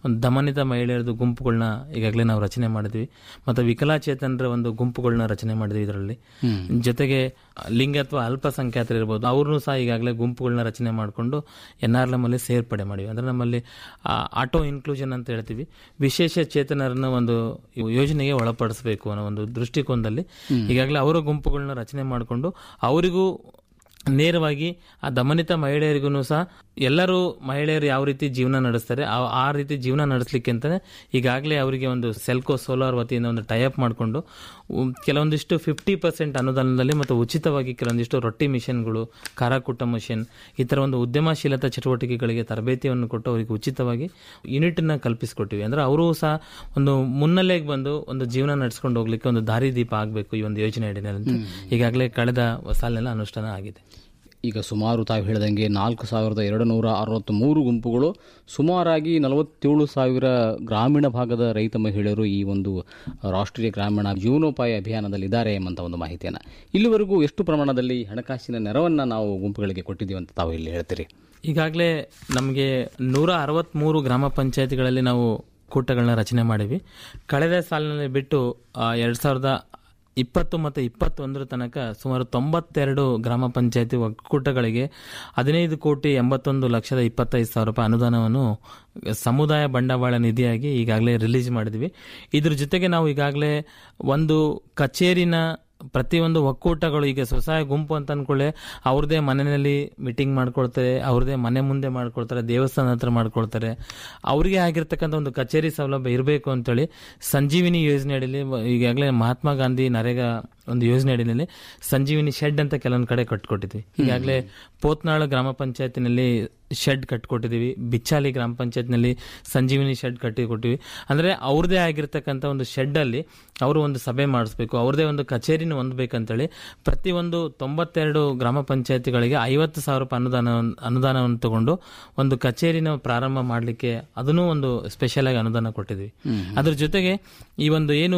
ಒಂದು ದಮನಿತ ಮಹಿಳೆಯರದು ಗುಂಪುಗಳನ್ನ ಈಗಾಗಲೇ ನಾವು ರಚನೆ ಮಾಡಿದ್ವಿ ಮತ್ತು ವಿಕಲಾಚೇತನರ ಒಂದು ಗುಂಪುಗಳನ್ನ ರಚನೆ ಮಾಡಿದ್ವಿ ಇದರಲ್ಲಿ ಜೊತೆಗೆ ಲಿಂಗ ಅಥವಾ ಅಲ್ಪಸಂಖ್ಯಾತರು ಇರ್ಬೋದು ಅವ್ರನ್ನೂ ಸಹ ಈಗಾಗಲೇ ಗುಂಪುಗಳನ್ನ ರಚನೆ ಮಾಡಿಕೊಂಡು ಎನ್ ಆರ್ ಎಂ ಅಲ್ಲಿ ಸೇರ್ಪಡೆ ಮಾಡಿವಿ ಅಂದ್ರೆ ನಮ್ಮಲ್ಲಿ ಆಟೋ ಇನ್ಕ್ಲೂಷನ್ ಅಂತ ಹೇಳ್ತೀವಿ ವಿಶೇಷ ಚೇತನರನ್ನ ಒಂದು ಯೋಜನೆಗೆ ಒಳಪಡಿಸಬೇಕು ಅನ್ನೋ ಒಂದು ದೃಷ್ಟಿಕೋನದಲ್ಲಿ ಈಗಾಗಲೇ ಅವರ ಗುಂಪುಗಳನ್ನ ರಚನೆ ಮಾಡಿಕೊಂಡು ಅವರಿಗೂ ನೇರವಾಗಿ ಆ ದಮನಿತ ಮಹಿಳೆಯರಿಗೂ ಸಹ ಎಲ್ಲರೂ ಮಹಿಳೆಯರು ಯಾವ ರೀತಿ ಜೀವನ ನಡೆಸ್ತಾರೆ ಆ- ಆ ರೀತಿ ಜೀವನ ನಡೆಸಲಿಕ್ಕೆ ಅಂತಾನೆ ಈಗಾಗಲೇ ಅವರಿಗೆ ಒಂದು ಸೆಲ್ಕೋ ಸೋಲಾರ್ ವತಿಯಿಂದ ಒಂದು ಟೈಅಪ್ ಮಾಡಿಕೊಂಡು ಕೆಲವೊಂದಿಷ್ಟು ಫಿಫ್ಟಿ ಪರ್ಸೆಂಟ್ ಅನುದಾನದಲ್ಲಿ ಮತ್ತು ಉಚಿತವಾಗಿ ಕೆಲವೊಂದಿಷ್ಟು ರೊಟ್ಟಿ ಮಿಷನ್ಗಳು ಖಾರಕುಟ್ಟ ಮಿಷನ್ ಈ ಥರ ಒಂದು ಉದ್ಯಮಶೀಲತಾ ಚಟುವಟಿಕೆಗಳಿಗೆ ತರಬೇತಿಯನ್ನು ಕೊಟ್ಟು ಅವರಿಗೆ ಉಚಿತವಾಗಿ ಯೂನಿಟನ್ನು ಕಲ್ಪಿಸಿಕೊಟ್ಟಿವಿ ಅಂದ್ರೆ ಅವರು ಸಹ ಒಂದು ಮುನ್ನೆಲೆಗೆ ಬಂದು ಒಂದು ಜೀವನ ನಡೆಸ್ಕೊಂಡು ಹೋಗ್ಲಿಕ್ಕೆ ಒಂದು ದಾರಿದೀಪ ಆಗಬೇಕು ಈ ಒಂದು ಯೋಜನೆ ಅಡಿನಲ್ಲಿ ಅಂತ ಈಗಾಗಲೇ ಕಳೆದ ಸಾಲಿನಲ್ಲಿ ಅನುಷ್ಠಾನ ಆಗಿದೆ ಈಗ ಸುಮಾರು ತಾವು ಹೇಳಿದಂಗೆ ನಾಲ್ಕು ಸಾವಿರದ ಎರಡು ನೂರ ಅರವತ್ತ್ಮೂರು ಗುಂಪುಗಳು ಸುಮಾರಾಗಿ ನಲವತ್ತೇಳು ಸಾವಿರ ಗ್ರಾಮೀಣ ಭಾಗದ ರೈತ ಮಹಿಳೆಯರು ಈ ಒಂದು ರಾಷ್ಟ್ರೀಯ ಗ್ರಾಮೀಣ ಜೀವನೋಪಾಯ ಅಭಿಯಾನದಲ್ಲಿ ಇದ್ದಾರೆ ಎಂಬಂತ ಒಂದು ಮಾಹಿತಿಯನ್ನು ಇಲ್ಲಿವರೆಗೂ ಎಷ್ಟು ಪ್ರಮಾಣದಲ್ಲಿ ಹಣಕಾಸಿನ ನೆರವನ್ನು ನಾವು ಗುಂಪುಗಳಿಗೆ ಕೊಟ್ಟಿದ್ದೀವಿ ಅಂತ ತಾವು ಇಲ್ಲಿ ಹೇಳ್ತೀರಿ ಈಗಾಗಲೇ ನಮಗೆ ನೂರ ಅರವತ್ತ್ಮೂರು ಗ್ರಾಮ ಪಂಚಾಯತಿಗಳಲ್ಲಿ ನಾವು ಕೂಟಗಳನ್ನ ರಚನೆ ಮಾಡಿವಿ ಕಳೆದ ಸಾಲಿನಲ್ಲಿ ಬಿಟ್ಟು ಎರಡು ಸಾವಿರದ ಇಪ್ಪತ್ತು ಮತ್ತು ಇಪ್ಪತ್ತೊಂದರ ತನಕ ಸುಮಾರು ತೊಂಬತ್ತೆರಡು ಗ್ರಾಮ ಪಂಚಾಯತಿ ಒಕ್ಕೂಟಗಳಿಗೆ ಹದಿನೈದು ಕೋಟಿ ಎಂಬತ್ತೊಂದು ಲಕ್ಷದ ಇಪ್ಪತ್ತೈದು ಸಾವಿರ ರೂಪಾಯಿ ಅನುದಾನವನ್ನು ಸಮುದಾಯ ಬಂಡವಾಳ ನಿಧಿಯಾಗಿ ಈಗಾಗಲೇ ರಿಲೀಸ್ ಮಾಡಿದ್ವಿ ಇದ್ರ ಜೊತೆಗೆ ನಾವು ಈಗಾಗಲೇ ಒಂದು ಕಚೇರಿನ ಪ್ರತಿಯೊಂದು ಒಕ್ಕೂಟಗಳು ಈಗ ಸ್ವಸಹಾಯ ಗುಂಪು ಅಂತ ಅನ್ಕೊಳ್ಳೆ ಅವ್ರದೇ ಮನೆಯಲ್ಲಿ ಮೀಟಿಂಗ್ ಮಾಡ್ಕೊಳ್ತಾರೆ ಅವ್ರದೇ ಮನೆ ಮುಂದೆ ಮಾಡ್ಕೊಳ್ತಾರೆ ದೇವಸ್ಥಾನ ಹತ್ರ ಮಾಡ್ಕೊಳ್ತಾರೆ ಅವರಿಗೆ ಆಗಿರ್ತಕ್ಕಂಥ ಒಂದು ಕಚೇರಿ ಸೌಲಭ್ಯ ಇರಬೇಕು ಅಂತೇಳಿ ಸಂಜೀವಿನಿ ಯೋಜನೆ ಅಡಿಯಲ್ಲಿ ಈಗಾಗಲೇ ಮಹಾತ್ಮ ಗಾಂಧಿ ನರೇಗಾ ಒಂದು ಯೋಜನೆ ಅಡಿಯಲ್ಲಿ ಸಂಜೀವಿನಿ ಶೆಡ್ ಅಂತ ಕೆಲವೊಂದು ಕಡೆ ಕಟ್ಕೊಟ್ಟಿದ್ವಿ ಈಗಾಗಲೇ ಪೋತ್ನಾಳು ಗ್ರಾಮ ಪಂಚಾಯತಿನಲ್ಲಿ ಶೆಡ್ ಕಟ್ಕೊಟ್ಟಿದ್ದೀವಿ ಬಿಚ್ಚಾಲಿ ಗ್ರಾಮ ಪಂಚಾಯತ್ನಲ್ಲಿ ಸಂಜೀವಿನಿ ಶೆಡ್ ಕಟ್ಟಿ ಕೊಟ್ಟಿವಿ ಅಂದರೆ ಅವ್ರದೇ ಆಗಿರ್ತಕ್ಕಂಥ ಒಂದು ಶೆಡ್ಡಲ್ಲಿ ಅವರು ಒಂದು ಸಭೆ ಮಾಡಿಸ್ಬೇಕು ಅವ್ರದೇ ಒಂದು ಕಚೇರಿನ ಹೊಂದಬೇಕಂತೇಳಿ ಪ್ರತಿಯೊಂದು ತೊಂಬತ್ತೆರಡು ಗ್ರಾಮ ಪಂಚಾಯತಿಗಳಿಗೆ ಐವತ್ತು ಸಾವಿರ ರೂಪಾಯಿ ಅನುದಾನ ಅನುದಾನವನ್ನು ತಗೊಂಡು ಒಂದು ಕಚೇರಿನ ಪ್ರಾರಂಭ ಮಾಡಲಿಕ್ಕೆ ಅದನ್ನೂ ಒಂದು ಸ್ಪೆಷಲ್ ಆಗಿ ಅನುದಾನ ಕೊಟ್ಟಿದ್ವಿ ಅದ್ರ ಜೊತೆಗೆ ಈ ಒಂದು ಏನು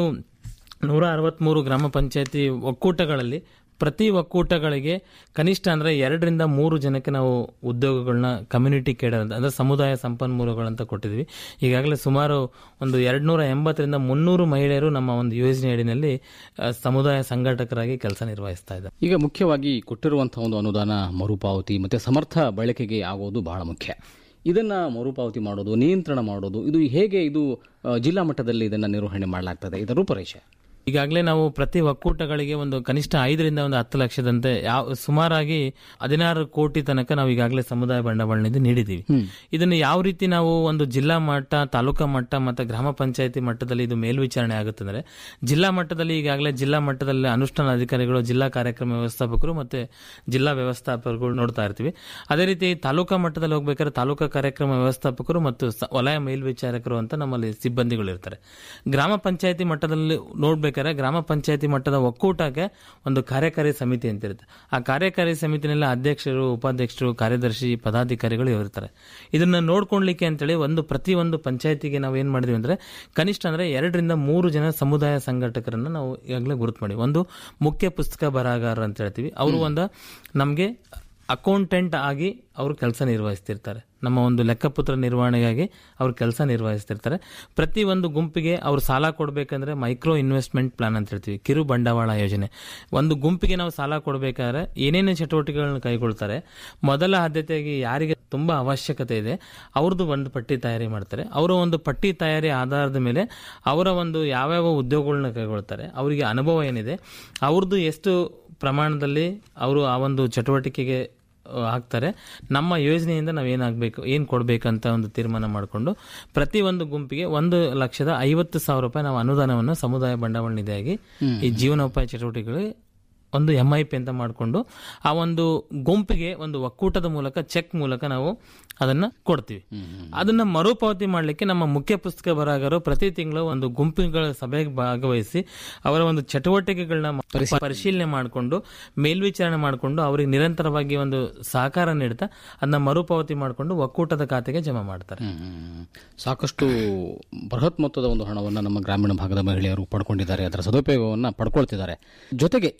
ನೂರ ಅರವತ್ಮೂರು ಗ್ರಾಮ ಪಂಚಾಯತಿ ಒಕ್ಕೂಟಗಳಲ್ಲಿ ಪ್ರತಿ ಒಕ್ಕೂಟಗಳಿಗೆ ಕನಿಷ್ಠ ಅಂದ್ರೆ ಎರಡರಿಂದ ಮೂರು ಜನಕ್ಕೆ ನಾವು ಉದ್ಯೋಗಗಳನ್ನ ಕಮ್ಯುನಿಟಿ ಕೇಡರ್ ಅಂತ ಅಂದ್ರೆ ಸಮುದಾಯ ಸಂಪನ್ಮೂಲಗಳಂತ ಕೊಟ್ಟಿದ್ವಿ ಈಗಾಗಲೇ ಸುಮಾರು ಒಂದು ಎರಡ್ನೂರ ಎಂಬತ್ತರಿಂದ ಮುನ್ನೂರು ಮಹಿಳೆಯರು ನಮ್ಮ ಒಂದು ಯೋಜನೆ ಅಡಿನಲ್ಲಿ ಆ, ಸಮುದಾಯ ಸಂಘಟಕರಾಗಿ ಕೆಲಸ ನಿರ್ವಹಿಸ್ತಾ ಇದ್ದಾರೆ ಈಗ ಮುಖ್ಯವಾಗಿ ಕೊಟ್ಟಿರುವಂತಹ ಒಂದು ಅನುದಾನ ಮರುಪಾವತಿ ಮತ್ತೆ ಸಮರ್ಥ ಬಳಕೆಗೆ ಆಗೋದು ಬಹಳ ಮುಖ್ಯ ಇದನ್ನ ಮರುಪಾವತಿ ಮಾಡೋದು ನಿಯಂತ್ರಣ ಮಾಡೋದು ಇದು ಹೇಗೆ ಇದು ಆ, ಜಿಲ್ಲಾ ಮಟ್ಟದಲ್ಲಿ ಇದನ್ನ ನಿರ್ವಹಣೆ ಮಾಡಲಾಗ್ತದೆ ಇದರ ರೂಪರೇಷೆ ಈಗಾಗಲೇ ನಾವು ಪ್ರತಿ ಒಕ್ಕೂಟಗಳಿಗೆ ಒಂದು ಕನಿಷ್ಠ ಐದರಿಂದ ಒಂದು ಹತ್ತು ಲಕ್ಷದಂತೆ ಯಾವ ಸುಮಾರಾಗಿ ಹದಿನಾರು ಕೋಟಿ ತನಕ ನಾವು ಈಗಾಗಲೇ ಸಮುದಾಯ ಬಂಡವಾಳ ನಿಧಿ ನೀಡಿದ್ದೀವಿ ಇದನ್ನು ಯಾವ ರೀತಿ ನಾವು ಒಂದು ಜಿಲ್ಲಾ ಮಟ್ಟ ತಾಲೂಕಾ ಮಟ್ಟ ಮತ್ತು ಗ್ರಾಮ ಪಂಚಾಯತಿ ಮಟ್ಟದಲ್ಲಿ ಇದು ಮೇಲ್ವಿಚಾರಣೆ ಆಗುತ್ತಂದ್ರೆ ಜಿಲ್ಲಾ ಮಟ್ಟದಲ್ಲಿ ಈಗಾಗಲೇ ಜಿಲ್ಲಾ ಮಟ್ಟದಲ್ಲಿ ಅನುಷ್ಠಾನ ಅಧಿಕಾರಿಗಳು ಜಿಲ್ಲಾ ಕಾರ್ಯಕ್ರಮ ವ್ಯವಸ್ಥಾಪಕರು ಮತ್ತೆ ಜಿಲ್ಲಾ ವ್ಯವಸ್ಥಾಪಕರು ನೋಡ್ತಾ ಇರ್ತೀವಿ ಅದೇ ರೀತಿ ತಾಲೂಕಾ ಮಟ್ಟದಲ್ಲಿ ಹೋಗ್ಬೇಕಾದ್ರೆ ತಾಲೂಕಾ ಕಾರ್ಯಕ್ರಮ ವ್ಯವಸ್ಥಾಪಕರು ಮತ್ತು ಸ- ವಲಯ ಮೇಲ್ವಿಚಾರಕರು ಅಂತ ನಮ್ಮಲ್ಲಿ ಸಿಬ್ಬಂದಿಗಳು ಇರ್ತಾರೆ ಗ್ರಾಮ ಪಂಚಾಯತಿ ಮಟ್ಟದಲ್ಲಿ ನೋಡ್ಬೇಕಾದ್ರೆ ಗ್ರಾಮ ಪಂಚಾಯತಿ ಮಟ್ಟದ ಒಕ್ಕೂಟಕ್ಕೆ ಒಂದು ಕಾರ್ಯಕಾರಿ ಸಮಿತಿ ಅಂತ ಇರುತ್ತೆ ಆ ಕಾರ್ಯಕಾರಿ ಸಮಿತಿನಲ್ಲಿ ಅಧ್ಯಕ್ಷರು ಉಪಾಧ್ಯಕ್ಷರು ಕಾರ್ಯದರ್ಶಿ ಪದಾಧಿಕಾರಿಗಳು ಇರ್ತಾರೆ ಇದನ್ನ ನೋಡ್ಕೊಳ್ಲಿಕ್ಕೆ ಅಂತೇಳಿ ಒಂದು ಪ್ರತಿ ಒಂದು ಪಂಚಾಯತಿಗೆ ನಾವು ಏನ್ ಮಾಡಿದ್ವಿ ಅಂದ್ರೆ ಕನಿಷ್ಠ ಅಂದ್ರೆ ಎರಡರಿಂದ ಮೂರು ಜನ ಸಮುದಾಯ ಸಂಘಟಕರನ್ನ ನಾವು ಈಗಾಗಲೇ ಗುರುತು ಮಾಡಿ ಒಂದು ಮುಖ್ಯ ಪುಸ್ತಕ ಬರಹಗಾರ ಅಂತ ಹೇಳ್ತೀವಿ ಅವರು ಒಂದು ನಮಗೆ ಅಕೌಂಟೆಂಟ್ ಆಗಿ ಅವರು ಕೆಲಸ ನಿರ್ವಹಿಸ್ತಿರ್ತಾರೆ ನಮ್ಮ ಒಂದು ಲೆಕ್ಕಪತ್ರ ನಿರ್ವಹಣೆಗಾಗಿ ಅವ್ರು ಕೆಲಸ ನಿರ್ವಹಿಸ್ತಿರ್ತಾರೆ ಪ್ರತಿ ಒಂದು ಗುಂಪಿಗೆ ಅವ್ರು ಸಾಲ ಕೊಡಬೇಕಂದ್ರೆ ಮೈಕ್ರೋ ಇನ್ವೆಸ್ಟ್ಮೆಂಟ್ ಪ್ಲಾನ್ ಅಂತ ಹೇಳ್ತೀವಿ ಕಿರು ಬಂಡವಾಳ ಯೋಜನೆ ಒಂದು ಗುಂಪಿಗೆ ನಾವು ಸಾಲ ಕೊಡಬೇಕಾದ್ರೆ ಏನೇನು ಚಟುವಟಿಕೆಗಳನ್ನ ಕೈಗೊಳ್ತಾರೆ ಮೊದಲ ಆದ್ಯತೆಯಾಗಿ ಯಾರಿಗೆ ತುಂಬಾ ಅವಶ್ಯಕತೆ ಇದೆ ಅವ್ರದ್ದು ಒಂದು ಪಟ್ಟಿ ತಯಾರಿ ಮಾಡ್ತಾರೆ ಅವರ ಒಂದು ಪಟ್ಟಿ ತಯಾರಿ ಆಧಾರದ ಮೇಲೆ ಅವರ ಒಂದು ಯಾವ್ಯಾವ ಉದ್ಯೋಗಗಳನ್ನ ಕೈಗೊಳ್ತಾರೆ ಅವರಿಗೆ ಅನುಭವ ಏನಿದೆ ಅವ್ರದ್ದು ಎಷ್ಟು ಪ್ರಮಾಣದಲ್ಲಿ ಅವರು ಆ ಒಂದು ಚಟುವಟಿಕೆಗೆ ಆ, ಹಾಕ್ತಾರೆ ನಮ್ಮ ಯೋಜನೆಯಿಂದ ನಾವು ಏನಾಗಬೇಕು ಏನು ಕೊಡಬೇಕಂತ ಒಂದು ತೀರ್ಮಾನ ಮಾಡಿಕೊಂಡು ಪ್ರತಿ ಒಂದು ಗುಂಪಿಗೆ ಒಂದು ಲಕ್ಷದ ಐವತ್ತು ಸಾವಿರ ರೂಪಾಯಿ ನಾವು ಅನುದಾನವನ್ನು ಸಮುದಾಯ ಬಂಡವಾಳ ನಿಧಿಯಾಗಿ ಈ ಜೀವನೋಪಾಯ ಚಟುವಟಿಕೆಗಳಿಗೆ ಒಂದು ಎಂ ಐ ಪಿ ಅಂತ ಮಾಡಿಕೊಂಡು ಆ ಒಂದು ಗುಂಪಿಗೆ ಒಂದು ಒಕ್ಕೂಟದ ಮೂಲಕ ಚೆಕ್ ಮೂಲಕ ನಾವು ಅದನ್ನ ಕೊಡ್ತೀವಿ ಅದನ್ನ ಮರುಪಾವತಿ ಮಾಡಲಿಕ್ಕೆ ನಮ್ಮ ಮುಖ್ಯ ಪುಸ್ತಕ ಬರಹಗಾರರು ಪ್ರತಿ ತಿಂಗಳು ಒಂದು ಗುಂಪಿಗಳ ಸಭೆಗೆ ಭಾಗವಹಿಸಿ ಅವರ ಒಂದು ಚಟುವಟಿಕೆಗಳನ್ನ ಮ- ಪರಿಶೀಲನೆ ಮಾಡಿಕೊಂಡು ಮೇಲ್ವಿಚಾರಣೆ ಮಾಡಿಕೊಂಡು ಅವರಿಗೆ ನಿರಂತರವಾಗಿ ಒಂದು ಸಹಕಾರ ನೀಡ್ತಾ ಅದನ್ನ ಮರುಪಾವತಿ ಮಾಡಿಕೊಂಡು ಒಕ್ಕೂಟದ ಖಾತೆಗೆ ಜಮಾ ಮಾಡ್ತಾರೆ ಸಾಕಷ್ಟು ಬೃಹತ್ ಮೊತ್ತದ ಒಂದು ಹಣವನ್ನು ನಮ್ಮ ಗ್ರಾಮೀಣ ಭಾಗದ ಮಹಿಳೆಯರು ಪಡ್ಕೊಂಡಿದ್ದಾರೆ ಅದರ ಸದುಪಯೋಗವನ್ನು ಪಡ್ಕೊಳ್ತಿದ್ದಾರೆ ಜೊತೆಗೆ ಈ ಒಂದು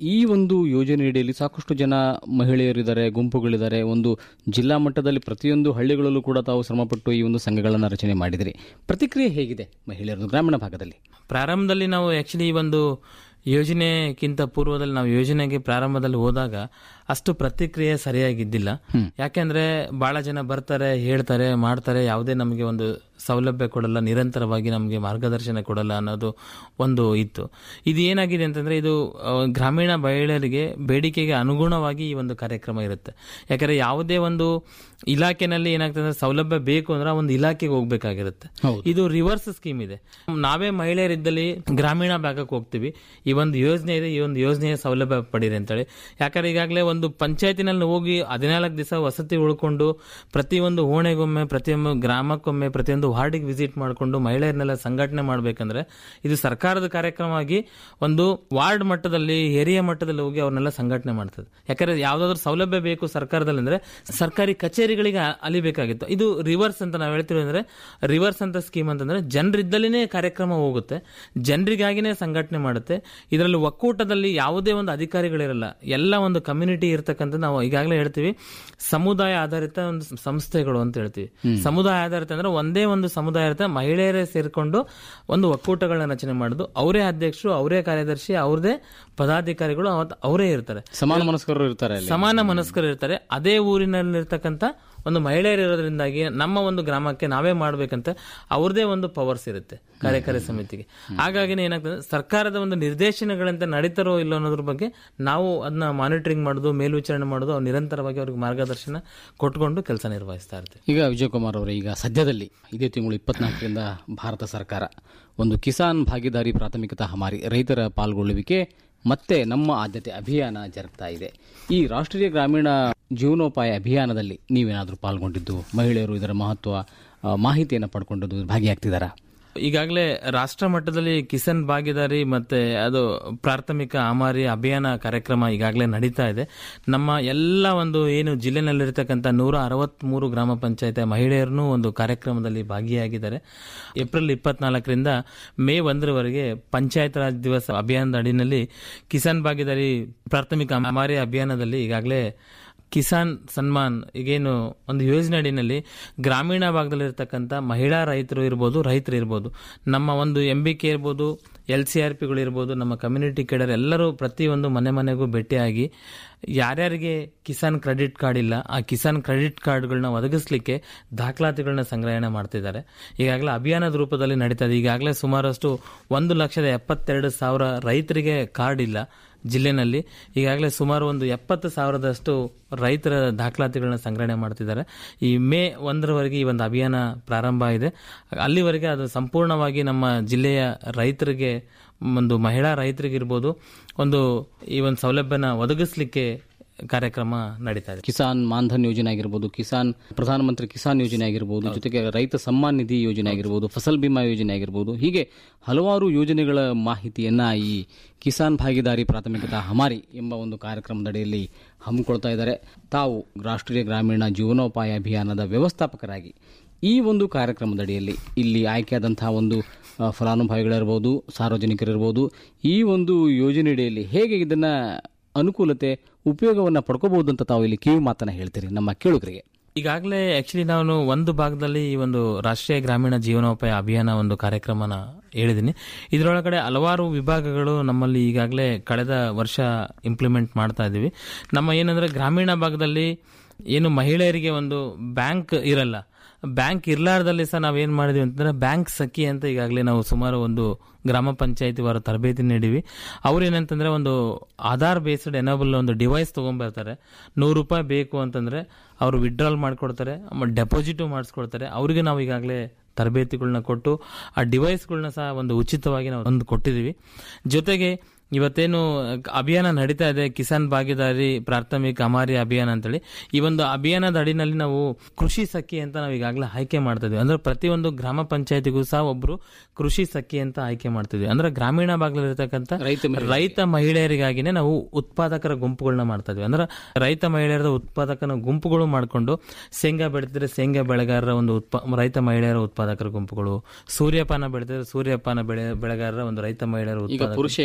ಒಂದು ಯೋಜನೆ ಅಡಿಯಲ್ಲಿ ಸಾಕಷ್ಟು ಜನ ಮಹಿಳೆಯರಿದ್ದಾರೆ ಗುಂಪುಗಳಿದ್ದಾರೆ ಒಂದು ಜಿಲ್ಲಾ ಮಟ್ಟದಲ್ಲಿ ಪ್ರತಿಯೊಂದು ಹಳ್ಳಿಗಳಲ್ಲೂ ಕೂಡ ತಾವು ಶ್ರಮಪಟ್ಟು ಈ ಒಂದು ಸಂಘಗಳನ್ನು ರಚನೆ ಮಾಡಿದಿರಿ ಪ್ರತಿಕ್ರಿಯೆ ಹೇಗಿದೆ ಮಹಿಳೆಯರದು ಗ್ರಾಮೀಣ ಭಾಗದಲ್ಲಿ ಪ್ರಾರಂಭದಲ್ಲಿ ನಾವು ಆಕ್ಚುಲಿ ಈ ಒಂದು ಯೋಜನೆಗಿಂತ ಪೂರ್ವದಲ್ಲಿ ನಾವು ಯೋಜನೆಗೆ ಪ್ರಾರಂಭದಲ್ಲಿ ಹೋದಾಗ ಅಷ್ಟು ಪ್ರತಿಕ್ರಿಯೆ ಸರಿಯಾಗಿದ್ದಿಲ್ಲ ಯಾಕೆಂದ್ರೆ ಬಹಳ ಜನ ಬರ್ತಾರೆ ಹೇಳ್ತಾರೆ ಮಾಡ್ತಾರೆ ಯಾವುದೇ ನಮಗೆ ಒಂದು ಸೌಲಭ್ಯ ಕೊಡಲ್ಲ ನಿರಂತರವಾಗಿ ನಮಗೆ ಮಾರ್ಗದರ್ಶನ ಕೊಡಲ್ಲ ಅನ್ನೋದು ಒಂದು ಇತ್ತು ಇದು ಏನಾಗಿದೆ ಅಂತಂದ್ರೆ ಇದು ಆ, ಗ್ರಾಮೀಣ ಮಹಿಳೆಯರಿಗೆ ಬೇಡಿಕೆಗೆ ಅನುಗುಣವಾಗಿ ಈ ಒಂದು ಕಾರ್ಯಕ್ರಮ ಇರುತ್ತೆ ಯಾಕಂದ್ರೆ ಯಾವುದೇ ಒಂದು ಇಲಾಖೆನಲ್ಲಿ ಏನಾಗ್ತದೆ ಅಂದ್ರೆ ಸೌಲಭ್ಯ ಬೇಕು ಅಂದ್ರೆ ಆ ಒಂದು ಇಲಾಖೆಗೆ ಹೋಗ್ಬೇಕಾಗಿರುತ್ತೆ ಇದು ರಿವರ್ಸ್ ಸ್ಕೀಮ್ ಇದೆ ನಾವೇ ಮಹಿಳೆಯರಿದ್ದಲ್ಲಿ ಗ್ರಾಮೀಣ ಭಾಗಕ್ಕೆ ಹೋಗ್ತೀವಿ ಈ ಒಂದು ಯೋಜನೆ ಇದೆ ಈ ಒಂದು ಯೋಜನೆಯ ಸೌಲಭ್ಯ ಪಡೀರಿ ಅಂತೇಳಿ ಯಾಕಂದ್ರೆ ಈಗಾಗಲೇ ಒಂದು ಪಂಚಾಯತಿನಲ್ಲಿ ಹೋಗಿ ಹದಿನಾಲ್ಕು ದಿವಸ ವಸತಿ ಉಳ್ಕೊಂಡು ಪ್ರತಿಯೊಂದು ಓಣೆಗೊಮ್ಮೆ ಪ್ರತಿಯೊಂದು ಗ್ರಾಮಕ್ಕೊಮ್ಮೆ ಪ್ರತಿಯೊಂದು ವಾರ್ಡಿಗೆ ವಿಸಿಟ್ ಮಾಡಿಕೊಂಡು ಮಹಿಳೆಯರನ್ನೆಲ್ಲ ಸಂಘಟನೆ ಮಾಡಬೇಕಂದ್ರೆ ಇದು ಸರ್ಕಾರದ ಕಾರ್ಯಕ್ರಮವಾಗಿ ಒಂದು ವಾರ್ಡ್ ಮಟ್ಟದಲ್ಲಿ ಏರಿಯಾ ಮಟ್ಟದಲ್ಲಿ ಹೋಗಿ ಅವ್ರನ್ನೆಲ್ಲ ಸಂಘಟನೆ ಮಾಡ್ತದೆ ಯಾಕಂದ್ರೆ ಯಾವ್ದಾದ್ರು ಸೌಲಭ್ಯ ಬೇಕು ಸರ್ಕಾರದಲ್ಲಿ ಅಂದ್ರೆ ಸರ್ಕಾರಿ ಕಚೇರಿಗಳಿಗೆ ಅ- ಅಲಿಬೇಕಾಗಿತ್ತು ಇದು ರಿವರ್ಸ್ ಅಂತ ನಾವು ಹೇಳ್ತೀವಿ ಅಂದ್ರೆ ರಿವರ್ಸ್ ಅಂತ ಸ್ಕೀಮ್ ಅಂತಂದ್ರೆ ಜನರಿದ್ದಲ್ಲಿನೇ ಕಾರ್ಯಕ್ರಮ ಹೋಗುತ್ತೆ ಜನರಿಗಾಗಿನೇ ಸಂಘಟನೆ ಮಾಡುತ್ತೆ ಇದರಲ್ಲಿ ಒಕ್ಕೂಟದಲ್ಲಿ ಯಾವುದೇ ಒಂದು ಅಧಿಕಾರಿಗಳಿರಲ್ಲ ಎಲ್ಲ ಒಂದು ಕಮ್ಯುನಿಟಿ ಇರ್ತಕ್ಕಂಥ ನಾವು ಈಗಾಗಲೇ ಹೇಳ್ತೀವಿ ಸಮುದಾಯ ಆಧಾರಿತ ಒಂದು ಸಂಸ್ಥೆಗಳು ಅಂತ ಹೇಳ್ತೀವಿ ಸಮುದಾಯ ಆಧಾರಿತ ಅಂದ್ರೆ ಒಂದೇ ಒಂದು ಸಮುದಾಯ ಇರುತ್ತೆ ಮಹಿಳೆಯರೇ ಸೇರ್ಕೊಂಡು ಒಂದು ಒಕ್ಕೂಟಗಳನ್ನ ರಚನೆ ಮಾಡುದು ಅವರೇ ಅಧ್ಯಕ್ಷರು ಅವರೇ ಕಾರ್ಯದರ್ಶಿ ಅವ್ರದೇ ಪದಾಧಿಕಾರಿಗಳು ಅವತ್ತು ಅವರೇ ಇರ್ತಾರೆ ಸಮಾನ ಮನಸ್ಕರು ಇರ್ತಾರೆ ಅಲ್ಲಿ ಸಮಾನ ಮನಸ್ಕರು ಇರ್ತಾರೆ ಅದೇ ಊರಿನಲ್ಲಿರ್ತಕ್ಕಂಥ ಒಂದು ಮಹಿಳೆಯರು ಇರೋದ್ರಿಂದಾಗಿ ನಮ್ಮ ಒಂದು ಗ್ರಾಮಕ್ಕೆ ನಾವೇ ಮಾಡ್ಬೇಕಂತ ಅವ್ರದೇ ಒಂದು ಪವರ್ಸ್ ಇರುತ್ತೆ ಕಾರ್ಯಕಾರಿ ಸಮಿತಿಗೆ ಹಾಗಾಗಿ ಏನಾಗ್ತದೆ ಸರ್ಕಾರದ ಒಂದು ನಿರ್ದೇಶನಗಳಂತೆ ನಡೀತಾರೋ ಇಲ್ಲೋ ಅನ್ನೋದ್ರ ಬಗ್ಗೆ ನಾವು ಅದನ್ನ ಮಾನಿಟರಿಂಗ್ ಮಾಡೋದು ಮೇಲ್ವಿಚಾರಣೆ ಮಾಡೋದು ಅವ್ರು ನಿರಂತರವಾಗಿ ಅವ್ರಿಗೆ ಮಾರ್ಗದರ್ಶನ ಕೊಟ್ಕೊಂಡು ಕೆಲಸ ನಿರ್ವಹಿಸ್ತಾ ಇರ್ತೀವಿ ಈಗ ವಿಜಯಕುಮಾರ್ ಅವರೇ ಈಗ ಸದ್ಯದಲ್ಲಿ ಇದೇ ತಿಂಗಳು ಇಪ್ಪತ್ನಾಲ್ಕರಿಂದ ಭಾರತ ಸರ್ಕಾರ ಒಂದು ಕಿಸಾನ್ ಭಾಗಿದಾರಿ ಪ್ರಾಥಮಿಕತಾ ಹಮಾರಿ ರೈತರ ಪಾಲ್ಗೊಳ್ಳುವಿಕೆ ಮತ್ತೆ ನಮ್ಮ ಆದ್ಯತೆ ಅಭಿಯಾನ ಜರುಗ್ತಾ ಇದೆ ಈ ರಾಷ್ಟ್ರೀಯ ಗ್ರಾಮೀಣ ಜೀವನೋಪಾಯ ಅಭಿಯಾನದಲ್ಲಿ ನೀವೇನಾದರೂ ಪಾಲ್ಗೊಂಡಿದ್ದು ಮಹಿಳೆಯರು ಇದರ ಮಹತ್ವ ಆ, ಮಾಹಿತಿಯನ್ನು ಪಡ್ಕೊಂಡಿದ್ದು ಭಾಗಿಯಾಗ್ತಿದ್ದಾರಾ ಈಗಾಗಲೇ ರಾಷ್ಟ್ರ ಮಟ್ಟದಲ್ಲಿ ಕಿಸಾನ್ ಭಾಗಿದಾರಿ ಮತ್ತೆ ಅದು ಪ್ರಾಥಮಿಕ ಅಮಾರಿ ಅಭಿಯಾನ ಕಾರ್ಯಕ್ರಮ ಈಗಾಗಲೇ ನಡೀತಾ ಇದೆ ನಮ್ಮ ಎಲ್ಲ ಒಂದು ಏನು ಜಿಲ್ಲೆನಲ್ಲಿರ್ತಕ್ಕಂಥ ನೂರ ಅರವತ್ಮೂರು ಗ್ರಾಮ ಪಂಚಾಯತ್ ಮಹಿಳೆಯರನ್ನು ಒಂದು ಕಾರ್ಯಕ್ರಮದಲ್ಲಿ ಭಾಗಿಯಾಗಿದ್ದಾರೆ ಏಪ್ರಿಲ್ ಇಪ್ಪತ್ನಾಲ್ಕರಿಂದ ಮೇ ಒಂದರವರೆಗೆ ಪಂಚಾಯತ್ ರಾಜ್ ದಿವಸ ಅಭಿಯಾನದ ಅಡಿನಲ್ಲಿ ಕಿಸಾನ್ ಭಾಗಿದಾರಿ ಪ್ರಾಥಮಿಕ ಅಮಾರಿ ಅಭಿಯಾನದಲ್ಲಿ ಈಗಾಗಲೇ ಕಿಸಾನ್ ಸನ್ಮಾನ್ ಈಗೇನು ಒಂದು ಯೋಜನೆ ಅಡಿನಲ್ಲಿ ಗ್ರಾಮೀಣ ಭಾಗದಲ್ಲಿರ್ತಕ್ಕಂಥ ಮಹಿಳಾ ರೈತರು ಇರ್ಬೋದು ರೈತರು ಇರ್ಬೋದು ನಮ್ಮ ಒಂದು ಎಂ ಬಿ ಕೆ ಇರ್ಬೋದು ಎಲ್ ಸಿ ಆರ್ ಪಿಗಳು ಇರ್ಬೋದು ನಮ್ಮ ಕಮ್ಯುನಿಟಿ ಕೇಡರ್ ಎಲ್ಲರೂ ಪ್ರತಿಯೊಂದು ಮನೆ ಮನೆಗೂ ಭೇಟಿಯಾಗಿ ಯಾರ್ಯಾರಿಗೆ ಕಿಸಾನ್ ಕ್ರೆಡಿಟ್ ಕಾರ್ಡ್ ಇಲ್ಲ ಆ ಕಿಸಾನ್ ಕ್ರೆಡಿಟ್ ಕಾರ್ಡ್ಗಳನ್ನ ಒದಗಿಸ್ಲಿಕ್ಕೆ ದಾಖಲಾತಿಗಳನ್ನ ಸಂಗ್ರಹಣೆ ಮಾಡ್ತಿದ್ದಾರೆ ಈಗಾಗಲೇ ಅಭಿಯಾನದ ರೂಪದಲ್ಲಿ ನಡೀತಾ ಇದೆ ಈಗಾಗಲೇ ಸುಮಾರಷ್ಟು ಒಂದು ಲಕ್ಷದ ಎಪ್ಪತ್ತೆರಡು ಸಾವಿರ ರೈತರಿಗೆ ಕಾರ್ಡ್ ಇಲ್ಲ ಜಿಲ್ಲೆನಲ್ಲಿ ಈಗಾಗಲೇ ಸುಮಾರು ಒಂದು ಎಪ್ಪತ್ತು ಸಾವಿರದಷ್ಟು ರೈತರ ದಾಖಲಾತಿಗಳನ್ನ ಸಂಗ್ರಹಣೆ ಮಾಡ್ತಿದ್ದಾರೆ ಈ ಮೇ ಒಂದರವರೆಗೆ ಈ ಒಂದು ಅಭಿಯಾನ ಪ್ರಾರಂಭ ಇದೆ ಅಲ್ಲಿವರೆಗೆ ಅದು ಸಂಪೂರ್ಣವಾಗಿ ನಮ್ಮ ಜಿಲ್ಲೆಯ ರೈತರಿಗೆ ಒಂದು ಮಹಿಳಾ ರೈತರಿಗಿರ್ಬೋದು ಒಂದು ಈ ಒಂದು ಸೌಲಭ್ಯನ ಒದಗಿಸ್ಲಿಕ್ಕೆ ಕಾರ್ಯಕ್ರಮ ನಡೀತಾ ಇದೆ ಕಿಸಾನ್ ಮಾನ್ಧನ್ ಯೋಜನೆ ಆಗಿರ್ಬೋದು ಕಿಸಾನ್ ಪ್ರಧಾನಮಂತ್ರಿ ಕಿಸಾನ್ ಯೋಜನೆ ಆಗಿರ್ಬೋದು ಜೊತೆಗೆ ರೈತ ಸಮ್ಮಾನ್ ನಿಧಿ ಯೋಜನೆ ಆಗಿರ್ಬೋದು ಫಸಲ್ ಬಿಮಾ ಯೋಜನೆ ಆಗಿರ್ಬೋದು ಹೀಗೆ ಹಲವಾರು ಯೋಜನೆಗಳ ಮಾಹಿತಿಯನ್ನ ಈ ಕಿಸಾನ್ ಭಾಗಿದಾರಿ ಪ್ರಾಥಮಿಕತಾ ಹಮಾರಿ ಎಂಬ ಒಂದು ಕಾರ್ಯಕ್ರಮದಡಿಯಲ್ಲಿ ಹಮ್ಮಿಕೊಳ್ತಾ ಇದ್ದಾರೆ ತಾವು ರಾಷ್ಟ್ರೀಯ ಗ್ರಾಮೀಣ ಜೀವನೋಪಾಯ ಅಭಿಯಾನದ ವ್ಯವಸ್ಥಾಪಕರಾಗಿ ಈ ಒಂದು ಕಾರ್ಯಕ್ರಮದಡಿಯಲ್ಲಿ ಇಲ್ಲಿ ಆಯ್ಕೆಯಾದಂತಹ ಒಂದು ಆ, ಫಲಾನುಭವಿಗಳಿರ್ಬೋದು ಸಾರ್ವಜನಿಕರಿರ್ಬೋದು ಈ ಒಂದು ಯೋಜನೆಯಡಿಯಲ್ಲಿ ಹೇಗೆ ಇದನ್ನ ಅನುಕೂಲತೆ ಉಪಯೋಗವನ್ನು ಪಡ್ಕೋಬಹುದು ಅಂತ ತಾವು ಇಲ್ಲಿ ಕಿವಿ ಮಾತನ್ನ ಹೇಳ್ತೀರಿ ನಮ್ಮ ಕೇಳುಗರಿಗೆ ಈಗಾಗಲೇ ಆಕ್ಚುಲಿ ನಾನು ಒಂದು ಭಾಗದಲ್ಲಿ ಈ ಒಂದು ರಾಷ್ಟ್ರೀಯ ಗ್ರಾಮೀಣ ಜೀವನೋಪಾಯ ಅಭಿಯಾನ ಒಂದು ಕಾರ್ಯಕ್ರಮನ ಹೇಳಿದ್ದೀನಿ ಇದರೊಳಗಡೆ ಹಲವಾರು ವಿಭಾಗಗಳು ನಮ್ಮಲ್ಲಿ ಈಗಾಗಲೇ ಕಳೆದ ವರ್ಷ ಇಂಪ್ಲಿಮೆಂಟ್ ಮಾಡ್ತಾ ಇದ್ದೀವಿ ನಮ್ಮ ಏನಂದ್ರೆ ಗ್ರಾಮೀಣ ಭಾಗದಲ್ಲಿ ಏನು ಮಹಿಳೆಯರಿಗೆ ಒಂದು ಬ್ಯಾಂಕ್ ಇರಲ್ಲ ಬ್ಯಾಂಕ್ ಇರ್ಲಾರ್ದಲ್ಲಿ ಸಹ ನಾವೇನ್ ಮಾಡಿದ್ವಿ ಅಂತಂದ್ರೆ ಬ್ಯಾಂಕ್ ಸಖಿ ಅಂತ ಈಗಾಗಲೇ ನಾವು ಸುಮಾರು ಒಂದು ಗ್ರಾಮ ಪಂಚಾಯತಿ ವಾರ ತರಬೇತಿ ನೀಡಿವಿ ಅವ್ರು ಏನಂತಂದ್ರೆ ಒಂದು ಆಧಾರ್ ಬೇಸ್ಡ್ ಎನಬಲ್ ಒಂದು ಡಿವೈಸ್ ತಗೊಂಡ್ಬರ್ತಾರೆ ನೂರು ರೂಪಾಯಿ ಬೇಕು ಅಂತಂದ್ರೆ ಅವರು ವಿಡ್ರಾಲ್ ಮಾಡ್ಕೊಡ್ತಾರೆ ಆಮೇಲೆ ಡೆಪಾಸಿಟು ಮಾಡಿಸ್ಕೊಡ್ತಾರೆ ಅವರಿಗೆ ನಾವು ಈಗಾಗಲೇ ತರಬೇತಿಗಳನ್ನ ಕೊಟ್ಟು ಆ ಡಿವೈಸ್ಗಳನ್ನ ಸಹ ಒಂದು ಉಚಿತವಾಗಿ ನಾವು ಒಂದು ಕೊಟ್ಟಿದ್ದೀವಿ ಜೊತೆಗೆ ಇವತ್ತೇನು ಅಭಿಯಾನ ನಡೀತಾ ಇದೆ ಕಿಸಾನ್ ಭಾಗಿದಾರಿ ಪ್ರಾಥಮಿಕ ಅಮಾರಿ ಅಭಿಯಾನ ಅಂತೇಳಿ ಈ ಒಂದು ಅಭಿಯಾನದ ಅಡಿನಲ್ಲಿ ನಾವು ಕೃಷಿ ಸಖಿ ಅಂತ ನಾವು ಈಗಾಗಲೇ ಆಯ್ಕೆ ಮಾಡ್ತಾ ಇದೀವಿ ಅಂದ್ರೆ ಪ್ರತಿಯೊಂದು ಗ್ರಾಮ ಪಂಚಾಯತಿಗೂ ಸಹ ಒಬ್ರು ಕೃಷಿ ಸಖಿ ಅಂತ ಆಯ್ಕೆ ಮಾಡ್ತಿದ್ವಿ ಅಂದ್ರೆ ಗ್ರಾಮೀಣ ಭಾಗದಲ್ಲಿರ್ತಕ್ಕಂಥ ರೈತ ಮಹಿಳೆಯರಿಗಾಗಿನೇ ನಾವು ಉತ್ಪಾದಕರ ಗುಂಪುಗಳನ್ನ ಮಾಡ್ತಾ ಇದ್ವಿ ಅಂದ್ರೆ ರೈತ ಮಹಿಳೆಯರ ಉತ್ಪಾದಕನ ಗುಂಪುಗಳು ಮಾಡಿಕೊಂಡು ಶೇಂಗಾ ಬೆಳೆತಿದ್ರೆ ಶೇಂಗಾ ಬೆಳೆಗಾರರ ಒಂದು ಉತ್ಪ ರೈತ ಮಹಿಳೆಯರ ಉತ್ಪಾದಕರ ಗುಂಪುಗಳು ಸೂರ್ಯಪಾನ ಬೆಳೆತಿದ್ರೆ ಸೂರ್ಯಪಾನ ಬೆಳೆ ಬೆಳೆಗಾರರ ಒಂದು ರೈತ ಮಹಿಳೆಯರ ಈಗ ಉತ್ಪಾದಕ ಪುರುಷ ಎಫ್ ಗಳು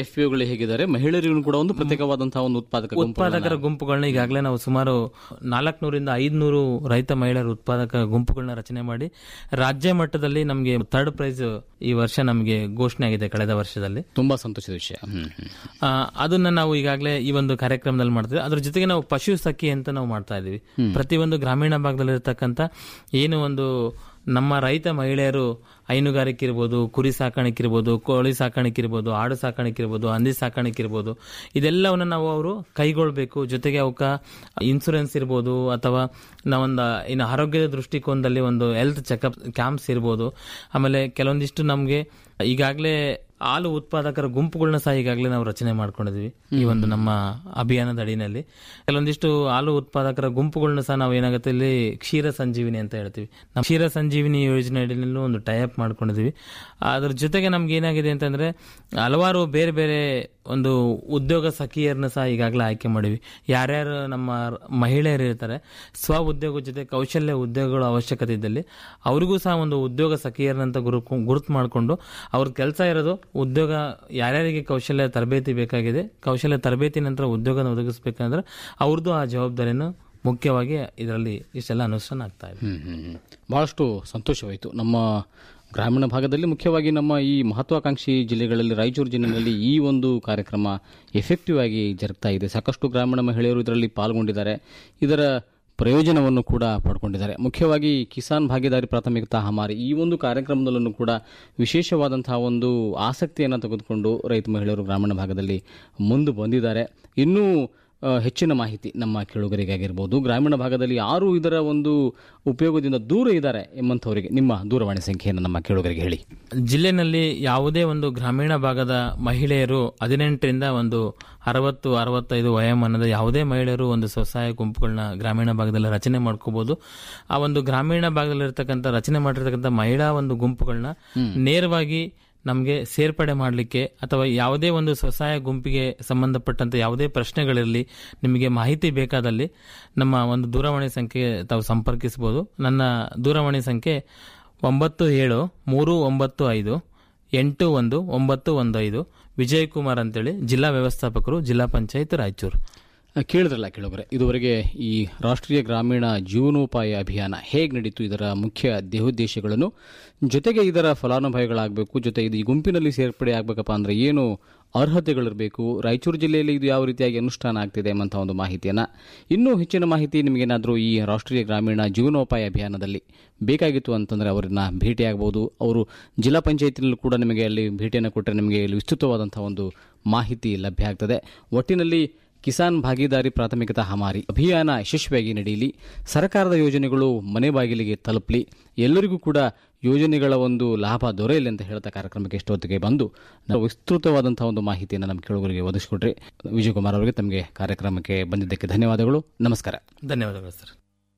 ಹೇಗಿದ್ದಾರೆ ಮಹಿಳೆಯರಿಗೂ ಕೂಡ ಒಂದು ಪ್ರತ್ಯೇಕವಾದಂತಹ ಒಂದು ಉತ್ಪಾದಕ ಉತ್ಪಾದಕರ ಗುಂಪುಗಳನ್ನ ಈಗಾಗಲೇ ನಾವು ಸುಮಾರು ನಾಲ್ಕನೂರಿಂದ ಐದುನೂರು ರೈತ ಮಹಿಳೆಯರ ಉತ್ಪಾದಕ ಗುಂಪುಗಳನ್ನ ರಚನೆ ಮಾಡಿ ರಾಜ್ಯ ಮಟ್ಟದಲ್ಲಿ ನಮಗೆ ಥರ್ಡ್ ಪ್ರೈಸ್ ಈ ವರ್ಷ ನಮಗೆ ಘೋಷಣೆ ಆಗಿದೆ ಕಳೆದ ವರ್ಷದಲ್ಲಿ ತುಂಬಾ ಸಂತೋಷದ ವಿಷಯ ಹ್ಮ್, ಹ್ಮ್. ಆ, ಅದನ್ನ ನಾವು ಈಗಾಗಲೇ ಈ ಒಂದು ಕಾರ್ಯಕ್ರಮದಲ್ಲಿ ಮಾಡ್ತೀವಿ ಅದ್ರ ಜೊತೆಗೆ ನಾವು ಪಶು ಸಖಿ ಅಂತ ನಾವು ಮಾಡ್ತಾ ಇದೀವಿ ಪ್ರತಿಯೊಂದು ಗ್ರಾಮೀಣ ಭಾಗದಲ್ಲಿ ಇರತಕ್ಕಂತ ಏನು ಒಂದು ನಮ್ಮ ರೈತ ಮಹಿಳೆಯರು ಹೈನುಗಾರಿಕೆ ಇರ್ಬೋದು ಕುರಿ ಸಾಕಾಣಿಕೆ ಇರ್ಬೋದು ಕೋಳಿ ಸಾಕಾಣಿಕೆ ಇರ್ಬೋದು ಆಡು ಸಾಕಾಣಿಕೆ ಇರ್ಬೋದು ಹಂದಿ ಸಾಕಾಣಿಕೆ ಇರ್ಬೋದು ಇದೆಲ್ಲವನ್ನ ನಾವು ಅವರು ಕೈಗೊಳ್ಬೇಕು ಜೊತೆಗೆ ಅವಕ್ಕ ಇನ್ಸೂರೆನ್ಸ್ ಇರ್ಬೋದು ಅಥವಾ ನಾವೊಂದು ಇನ್ನು ಆರೋಗ್ಯದ ದೃಷ್ಟಿಕೋನದಲ್ಲಿ ಒಂದು ಹೆಲ್ತ್ ಚೆಕಪ್ ಕ್ಯಾಂಪ್ಸ್ ಇರ್ಬೋದು ಆಮೇಲೆ ಕೆಲವೊಂದಿಷ್ಟು ನಮಗೆ ಈಗಾಗಲೇ ಹಾಲು ಉತ್ಪಾದಕರ ಗುಂಪುಗಳನ್ನ ಸಹ ಈಗಾಗಲೇ ನಾವು ರಚನೆ ಮಾಡ್ಕೊಂಡಿದ್ವಿ ಈ ಒಂದು ನಮ್ಮ ಅಭಿಯಾನದ ಅಡಿನಲ್ಲಿ ಕೆಲವೊಂದಿಷ್ಟು ಹಾಲು ಉತ್ಪಾದಕರ ಗುಂಪುಗಳನ್ನ ಸಹ ನಾವು ಏನಾಗುತ್ತೆ ಇಲ್ಲಿ ಕ್ಷೀರ ಸಂಜೀವಿನಿ ಅಂತ ಹೇಳ್ತೀವಿ ನಮ್ಮ ಕ್ಷೀರ ಸಂಜೀವಿನಿ ಯೋಜನೆ ಅಡಿನಲ್ಲೂ ಒಂದು ಟೈಅಪ್ ಮಾಡ್ಕೊಂಡಿದ್ವಿ ಅದ್ರ ಜೊತೆಗೆ ನಮ್ಗೆ ಏನಾಗಿದೆ ಅಂತಂದ್ರೆ ಹಲವಾರು ಬೇರೆ ಬೇರೆ ಒಂದು ಉದ್ಯೋಗ ಸಖಿಯರನ್ನ ಸಹ ಈಗಾಗಲೇ ಆಯ್ಕೆ ಮಾಡಿವಿ ಯಾರ್ಯಾರು ನಮ್ಮ ಮಹಿಳೆಯರು ಇರ್ತಾರೆ ಸ್ವ ಉದ್ಯೋಗ ಜೊತೆ ಕೌಶಲ್ಯ ಉದ್ಯೋಗಗಳ ಅವಶ್ಯಕತೆ ಇದ್ದಲ್ಲಿ ಅವ್ರಿಗೂ ಸಹ ಒಂದು ಉದ್ಯೋಗ ಸಖಿಯರನ್ನಂತ ಗುರು ಗುರುತು ಮಾಡಿಕೊಂಡು ಅವ್ರ ಕೆಲಸ ಇರೋದು ಉದ್ಯೋಗ ಯಾರ್ಯಾರಿಗೆ ಕೌಶಲ್ಯ ತರಬೇತಿ ಬೇಕಾಗಿದೆ ಕೌಶಲ್ಯ ತರಬೇತಿ ನಂತರ ಉದ್ಯೋಗ ಒದಗಿಸ್ಬೇಕಂದ್ರೆ ಅವ್ರದ್ದು ಆ ಜವಾಬ್ದಾರಿಯನ್ನು ಮುಖ್ಯವಾಗಿ ಇದರಲ್ಲಿ ಇಷ್ಟೆಲ್ಲ ಅನುಷ್ಠಾನ ಆಗ್ತಾ ಇದೆ ಹ್ಮ್, ಹ್ಮ್, ಹ್ಮ್. ಬಹಳಷ್ಟು ಸಂತೋಷವಾಯಿತು ನಮ್ಮ ಗ್ರಾಮೀಣ ಭಾಗದಲ್ಲಿ ಮುಖ್ಯವಾಗಿ ನಮ್ಮ ಈ ಮಹತ್ವಾಕಾಂಕ್ಷಿ ಜಿಲ್ಲೆಗಳಲ್ಲಿ ರಾಯಚೂರು ಜಿಲ್ಲೆಯಲ್ಲಿ ಈ ಒಂದು ಕಾರ್ಯಕ್ರಮ ಎಫೆಕ್ಟಿವ್ ಆಗಿ ಜರುಗ್ತಾ ಇದೆ ಸಾಕಷ್ಟು ಗ್ರಾಮೀಣ ಮಹಿಳೆಯರು ಇದರಲ್ಲಿ ಪಾಲ್ಗೊಂಡಿದ್ದಾರೆ ಇದರ ಪ್ರಯೋಜನವನ್ನು ಕೂಡ ಪಡ್ಕೊಂಡಿದ್ದಾರೆ ಮುಖ್ಯವಾಗಿ ಕಿಸಾನ್ ಭಾಗೀದಾರಿ ಪ್ರಾಥಮಿಕತಾ ಹಮಾರಿ ಈ ಒಂದು ಕಾರ್ಯಕ್ರಮದಲ್ಲೂ ಕೂಡ ವಿಶೇಷವಾದಂತಹ ಒಂದು ಆಸಕ್ತಿಯನ್ನು ತೆಗೆದುಕೊಂಡು ರೈತ ಮಹಿಳೆಯರು ಗ್ರಾಮೀಣ ಭಾಗದಲ್ಲಿ ಮುಂದೆ ಬಂದಿದ್ದಾರೆ ಇನ್ನೂ ಆ, ಹೆಚ್ಚಿನ ಮಾಹಿತಿ ನಮ್ಮ ಕೇಳುಗರಿಗಾಗಿರ್ಬೋದು ಗ್ರಾಮೀಣ ಭಾಗದಲ್ಲಿ ಯಾರು ಇದರ ಒಂದು ಉಪಯೋಗದಿಂದ ದೂರ ಇದ್ದಾರೆ ಎಂಬಂಥವರಿಗೆ ನಿಮ್ಮ ದೂರವಾಣಿ ಸಂಖ್ಯೆಯನ್ನು ನಮ್ಮ ಕೇಳುಗರಿಗೆ ಹೇಳಿ ಜಿಲ್ಲೆನಲ್ಲಿ ಯಾವುದೇ ಒಂದು ಗ್ರಾಮೀಣ ಭಾಗದ ಮಹಿಳೆಯರು ಹದಿನೆಂಟರಿಂದ ಒಂದು ಅರವತ್ತು ಅರವತ್ತೈದು ವಯೋಮಾನದ ಯಾವುದೇ ಮಹಿಳೆಯರು ಒಂದು ಸ್ವಸಹಾಯ ಗುಂಪುಗಳನ್ನ ಗ್ರಾಮೀಣ ಭಾಗದಲ್ಲಿ ರಚನೆ ಮಾಡ್ಕೋಬಹುದು ಆ ಒಂದು ಗ್ರಾಮೀಣ ಭಾಗದಲ್ಲಿರ್ತಕ್ಕಂಥ ರಚನೆ ಮಾಡಿರ್ತಕ್ಕಂಥ ಮಹಿಳಾ ಒಂದು ಗುಂಪುಗಳನ್ನ ನೇರವಾಗಿ ನಮಗೆ ಸೇರ್ಪಡೆ ಮಾಡಲಿಕ್ಕೆ ಅಥವಾ ಯಾವುದೇ ಒಂದು ಸ್ವಸಹಾಯ ಗುಂಪಿಗೆ ಸಂಬಂಧಪಟ್ಟಂತೆ ಯಾವುದೇ ಪ್ರಶ್ನೆಗಳಿರಲಿ ನಿಮಗೆ ಮಾಹಿತಿ ಬೇಕಾದಲ್ಲಿ ನಮ್ಮ ಒಂದು ದೂರವಾಣಿ ಸಂಖ್ಯೆ ತಾವು ಸಂಪರ್ಕಿಸಬಹುದು ನನ್ನ ದೂರವಾಣಿ ಸಂಖ್ಯೆ ಒಂಬತ್ತು ಏಳು ಮೂರು ಒಂಬತ್ತು ಐದು ಎಂಟು ಒಂದು ಒಂಬತ್ತು ಒಂದು ಐದು ವಿಜಯ್ ಕುಮಾರ್ ಅಂತೇಳಿ ಜಿಲ್ಲಾ ವ್ಯವಸ್ಥಾಪಕರು ಜಿಲ್ಲಾ ಪಂಚಾಯತ್ ರಾಯಚೂರು ಆ, ಕೇಳಿದ್ರಲ್ಲ ಕೇಳುಗರೆ ಇದುವರೆಗೆ ಈ ರಾಷ್ಟ್ರೀಯ ಗ್ರಾಮೀಣ ಜೀವನೋಪಾಯ ಅಭಿಯಾನ ಹೇಗೆ ನಡೀತು ಇದರ ಮುಖ್ಯ ದೇಹೋದ್ದೇಶಗಳನ್ನು ಜೊತೆಗೆ ಇದರ ಫಲಾನುಭವಿಗಳಾಗಬೇಕು ಜೊತೆ ಇದು ಈ ಗುಂಪಿನಲ್ಲಿ ಸೇರ್ಪಡೆ ಆಗಬೇಕಪ್ಪ ಅಂದರೆ ಏನು ಅರ್ಹತೆಗಳಿರಬೇಕು ರಾಯಚೂರು ಜಿಲ್ಲೆಯಲ್ಲಿ ಇದು ಯಾವ ರೀತಿಯಾಗಿ ಅನುಷ್ಠಾನ ಆಗ್ತಿದೆ ಎಂಬಂಥ ಒಂದು ಮಾಹಿತಿಯನ್ನು ಇನ್ನೂ ಹೆಚ್ಚಿನ ಮಾಹಿತಿ ನಿಮಗೇನಾದರೂ ಈ ರಾಷ್ಟ್ರೀಯ ಗ್ರಾಮೀಣ ಜೀವನೋಪಾಯ ಅಭಿಯಾನದಲ್ಲಿ ಬೇಕಾಗಿತ್ತು ಅಂತಂದರೆ ಅವರನ್ನ ಭೇಟಿಯಾಗಬಹುದು ಅವರು ಜಿಲ್ಲಾ ಪಂಚಾಯತಿನಲ್ಲೂ ಕೂಡ ನಿಮಗೆ ಅಲ್ಲಿ ಭೇಟಿಯನ್ನು ಕೊಟ್ಟರೆ ನಿಮಗೆ ಇಲ್ಲಿ ವಿಸ್ತೃತವಾದಂಥ ಒಂದು ಮಾಹಿತಿ ಲಭ್ಯ ಆಗ್ತದೆ ಒಟ್ಟಿನಲ್ಲಿ ಕಿಸಾನ್ ಭಾಗೀದಾರಿ ಪ್ರಾಥಮಿಕತಾ ಹಮಾರಿ ಅಭಿಯಾನ ಯಶಸ್ವಿಯಾಗಿ ನಡೆಯಲಿ ಸರ್ಕಾರದ ಯೋಜನೆಗಳು ಮನೆ ಬಾಗಿಲಿಗೆ ತಲುಪಲಿ ಎಲ್ಲರಿಗೂ ಕೂಡ ಯೋಜನೆಗಳ ಒಂದು ಲಾಭ ದೊರೆಯಲಿ ಅಂತ ಹೇಳ್ತಾ ಕಾರ್ಯಕ್ರಮಕ್ಕೆ ಇಷ್ಟೊತ್ತಿಗೆ ಬಂದು ನಾವು ವಿಸ್ತೃತವಾದಂತಹ ಒಂದು ಮಾಹಿತಿಯನ್ನು ನಮ್ಮ ಕೇಳುಗರಿಗೆ ಒದಗಿಸಿಕೊಟ್ರಿ ವಿಜಯಕುಮಾರ್ ಅವರಿಗೆ ತಮಗೆ ಕಾರ್ಯಕ್ರಮಕ್ಕೆ ಬಂದಿದ್ದಕ್ಕೆ ಧನ್ಯವಾದಗಳು ನಮಸ್ಕಾರ ಧನ್ಯವಾದಗಳು ಸರ್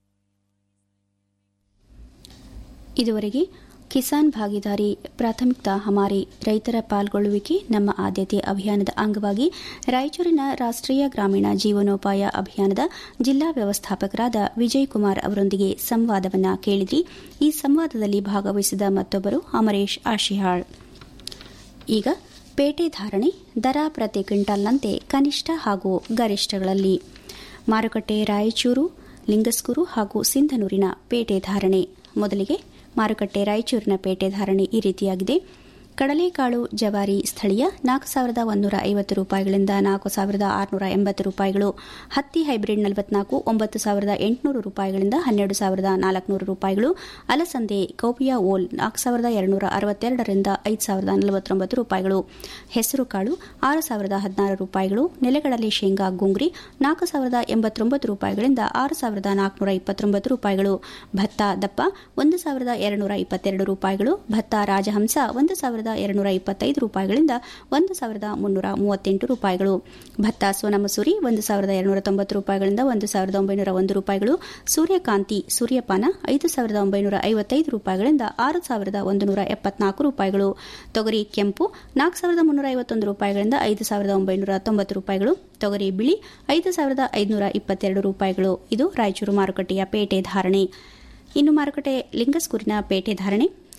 ಇದುವರೆಗೆ ಕಿಸಾನ್ ಭಾಗಿದಾರಿ ಪ್ರಾಥಮಿಕತಾ ಹಮಾರಿ ರೈತರ ಪಾಲ್ಗೊಳ್ಳುವಿಕೆ ನಮ್ಮ ಆದ್ಯತೆ ಅಭಿಯಾನದ ಅಂಗವಾಗಿ ರಾಯಚೂರಿನ ರಾಷ್ಟ್ರೀಯ ಗ್ರಾಮೀಣ ಜೀವನೋಪಾಯ ಅಭಿಯಾನದ ಜಿಲ್ಲಾ ವ್ಯವಸ್ಥಾಪಕರಾದ ವಿಜಯ್ ಕುಮಾರ್ ಅವರೊಂದಿಗೆ ಸಂವಾದವನ್ನ ಕೇಳಿದ್ರಿ ಈ ಸಂವಾದದಲ್ಲಿ ಭಾಗವಹಿಸಿದ ಮತ್ತೊಬ್ಬರು ಅಮರೇಶ್ ಆಶಿಹಾಳ್ ಈಗ ಪೇಟೆ ಧಾರಣೆ ದರ ಪ್ರತಿ ಕ್ವಿಂಟಾಲ್ನಂತೆ ಕನಿಷ್ಠ ಹಾಗೂ ಗರಿಷ್ಠಗಳಲ್ಲಿ ಮಾರುಕಟ್ಟೆ ರಾಯಚೂರು ಲಿಂಗಸ್ಕೂರು ಹಾಗೂ ಸಿಂಧನೂರಿನ ಪೇಟೆ ಧಾರಣೆ ಮೊದಲಿಗೆ ಮಾರುಕಟ್ಟೆ ರಾಯಚೂರಿನ ಪೇಟೆ ಧಾರಣೆ ಈ ರೀತಿಯಾಗಿದೆ ಕಡಲೆಕಾಳು ಜವಾರಿ ಸ್ಥಳೀಯ ನಾಲ್ಕು ಸಾವಿರದ ಒಂದೂರ ಐವತ್ತು ರೂಪಾಯಿಗಳಿಂದ ನಾಲ್ಕು ಸಾವಿರದ ಆರುನೂರ ಎಂಬತ್ತು ರೂಪಾಯಿಗಳು ಹತ್ತಿ ಹೈಬ್ರಿಡ್ ನಲವತ್ನಾಲ್ಕು ಒಂಬತ್ತು ಸಾವಿರದ ಎಂಟುನೂರು ರೂಪಾಯಿಗಳಿಂದ ಹನ್ನೆರಡು ಸಾವಿರದ ನಾಲ್ಕುನೂರು ರೂಪಾಯಿಗಳು ಅಲಸಂದೆ ಕೌಪಿಯಾ ಓಲ್ ನಾಲ್ಕು ಸಾವಿರದ ಎರಡುನೂರ ಅರವತ್ತೆರಡರಿಂದ ಐದು ಸಾವಿರದ ನಲವತ್ತೊಂಬತ್ತು ರೂಪಾಯಿಗಳು ಹೆಸರುಕಾಳು ಆರು ಸಾವಿರದ ಹದಿನಾರು ರೂಪಾಯಿಗಳು ನೆಲೆಗಡಲೆ ಶೇಂಗಾ ಗುಂಗ್ರಿ ನಾಲ್ಕು ಸಾವಿರದ ಎಂಬತ್ತೊಂಬತ್ತು ರೂಪಾಯಿಗಳಿಂದ ಆರು ಸಾವಿರದ ನಾಲ್ಕುನೂರ ಇಪ್ಪತ್ತೊಂಬತ್ತು ರೂಪಾಯಿಗಳು ಭತ್ತ ದಪ್ಪ ಒಂದು ಸಾವಿರದ ಎರಡುನೂರ ಇಪ್ಪತ್ತೆರಡು ರೂಪಾಯಿಗಳು ಭತ್ತ ರಾಜಹಂಸ ಒಂದು ಸಾವಿರದ ಎರಡುನೂರ ಇಪ್ಪತ್ತೈದು ರೂಪಾಯಿಗಳಿಂದ ಒಂದು ಸಾವಿರದ ಮುನ್ನೂರ ಮೂವತ್ತೆಂಟು ರೂಪಾಯಿಗಳು ಭತ್ತ ಸೋನಮಸೂರಿ ಒಂದು ಸಾವಿರದ ಎರಡುನೂರ ತೊಂಬತ್ತು ರೂಪಾಯಿಗಳಿಂದ ಒಂದು ಸಾವಿರದ ಒಂಬೈನೂರ ಒಂದು ರೂಪಾಯಿಗಳು ಸೂರ್ಯಕಾಂತಿ ಸೂರ್ಯಪಾನ ಐದು ಸಾವಿರದ ಒಂಬೈನೂರ ಐವತ್ತೈದು ರೂಪಾಯಿಗಳಿಂದ ಆರು ಸಾವಿರದ ಒಂದು ನೂರ ಎಪ್ಪತ್ನಾಲ್ಕು ರೂಪಾಯಿಗಳು ತೊಗರಿ ಕೆಂಪು ನಾಲ್ಕು ಸಾವಿರದ ಮುನ್ನೂರ ಐವತ್ತೊಂದು ರೂಪಾಯಿಗಳಿಂದ ಐದು ಸಾವಿರದ ಒಂಬೈನೂರ ತೊಂಬತ್ತು ರೂಪಾಯಿಗಳು ತೊಗರಿ ಬಿಳಿ ಐದು ಸಾವಿರದ ಐದುನೂರ ಇಪ್ಪತ್ತೆರಡು ರೂಪಾಯಿಗಳು ಇದು ರಾಯಚೂರು ಮಾರುಕಟ್ಟೆಯ ಪೇಟೆ ಧಾರಣೆ ಇನ್ನು ಮಾರುಕಟ್ಟೆ ಲಿಂಗಸ್ಕೂರಿನ ಪೇಟೆ ಧಾರಣೆ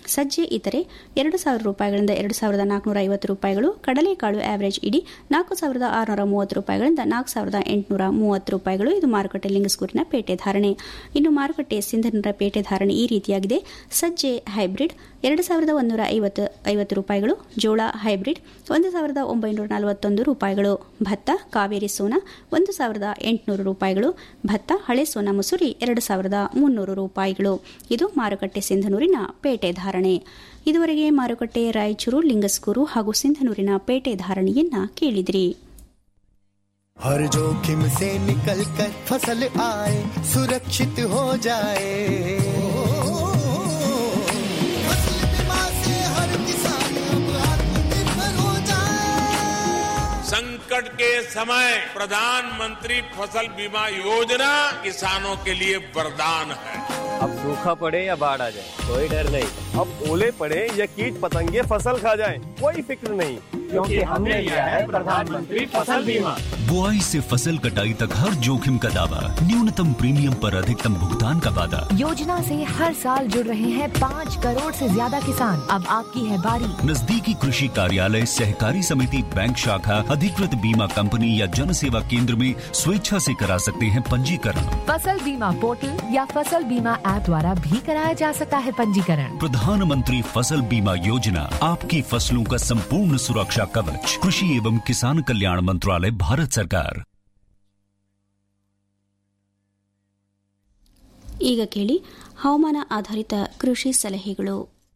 ಸಜ್ಜೆ ಇತರೆ ಎರಡು ಸಾವಿರ ರೂಪಾಯಿಗಳಿಂದ ಎರಡು ಸಾವಿರದ ನಾಲ್ಕುನೂರ ಐವತ್ತು ರೂಪಾಯಿಗಳು ಕಡಲೆಕಾಳು ಆವರೇಜ್ ಇಡಿ ನಾಲ್ಕು ಸಾವಿರದ ಆರುನೂರ ಮೂವತ್ತು ರೂಪಾಯಿಗಳಿಂದ ನಾಲ್ಕು ಸಾವಿರದ ಎಂಟುನೂರ ಮೂವತ್ತು ರೂಪಾಯಿಗಳು ಇದು ಮಾರುಕಟ್ಟೆ ಲಿಂಗಸ್ಕೂರಿನ ಪೇಟೆ ಧಾರಣೆ ಇನ್ನು ಮಾರುಕಟ್ಟೆ ಸಿಂಧನೂರ ಪೇಟೆ ಧಾರಣೆ ಈ ರೀತಿಯಾಗಿದೆ ಸಜ್ಜೆ ಹೈಬ್ರಿಡ್ ಎರಡು ಸಾವಿರದ ಒಂದೂರ ಐವತ್ತು ಐವತ್ತು ರೂಪಾಯಿಗಳು ಜೋಳ ಹೈಬ್ರಿಡ್ ಒಂದು ಸಾವಿರದ ಒಂಬೈನೂರ ನಲವತ್ತೊಂದು ರೂಪಾಯಿಗಳು ಭತ್ತ ಕಾವೇರಿ ಸೋನಾ ಒಂದು ಸಾವಿರದ ಎಂಟುನೂರು ರೂಪಾಯಿಗಳು ಭತ್ತ ಹಳೆ ಸೋನಾ ಮುಸುರಿ ಎರಡು ಸಾವಿರದ ಮುನ್ನೂರು ರೂಪಾಯಿಗಳು ಇದು ಮಾರುಕಟ್ಟೆ ಸಿಂಧನೂರಿನ ಪೇಟೆ ಧಾರಣೆ ಇದುವರೆಗೆ ಮಾರುಕಟ್ಟೆ ರಾಯಚೂರು ಲಿಂಗಸ್ಕೂರು ಹಾಗೂ ಸಿಂಧನೂರಿನ ಪೇಟೆ ಧಾರಣೆಯನ್ನ ಕೇಳಿದಿರಿ हर जोखिम से निकल कर फसल आए सुरक्षित हो जाए फसल बीमा से हर किसान अब आत्मनिर्भर हो जाए संकट के समय प्रधानमंत्री फसल बीमा योजना किसानों के लिए वरदान है अब सूखा पड़े या बाढ़ आ जाए कोई डर नहीं अब ओले पड़े या कीट पतंगे फसल खा जाए कोई फिक्र नहीं क्योंकि हमने लिया है प्रधानमंत्री फसल बीमा बुआई से फसल कटाई तक हर जोखिम का दावा न्यूनतम प्रीमियम पर अधिकतम भुगतान का वादा योजना से हर साल जुड़ रहे हैं पाँच करोड़ से ज्यादा किसान अब आपकी है बारी नजदीकी कृषि कार्यालय सहकारी समिति बैंक शाखा अधिकृत बीमा कंपनी या जन सेवा केंद्र में स्वेच्छा से करा सकते हैं पंजीकरण फसल बीमा पोर्टल या फसल बीमा ऐप द्वारा भी कराया जा सकता है पंजीकरण प्रधानमंत्री फसल बीमा योजना आपकी फसलों का संपूर्ण सुरक्षा कवच कृषि एवं किसान कल्याण मंत्रालय भारत सरकार ಈಗ ಕೇಳಿ ಹವಾಮಾನ ಆಧಾರಿತ ಕೃಷಿ ಸಲಹೆಗಳು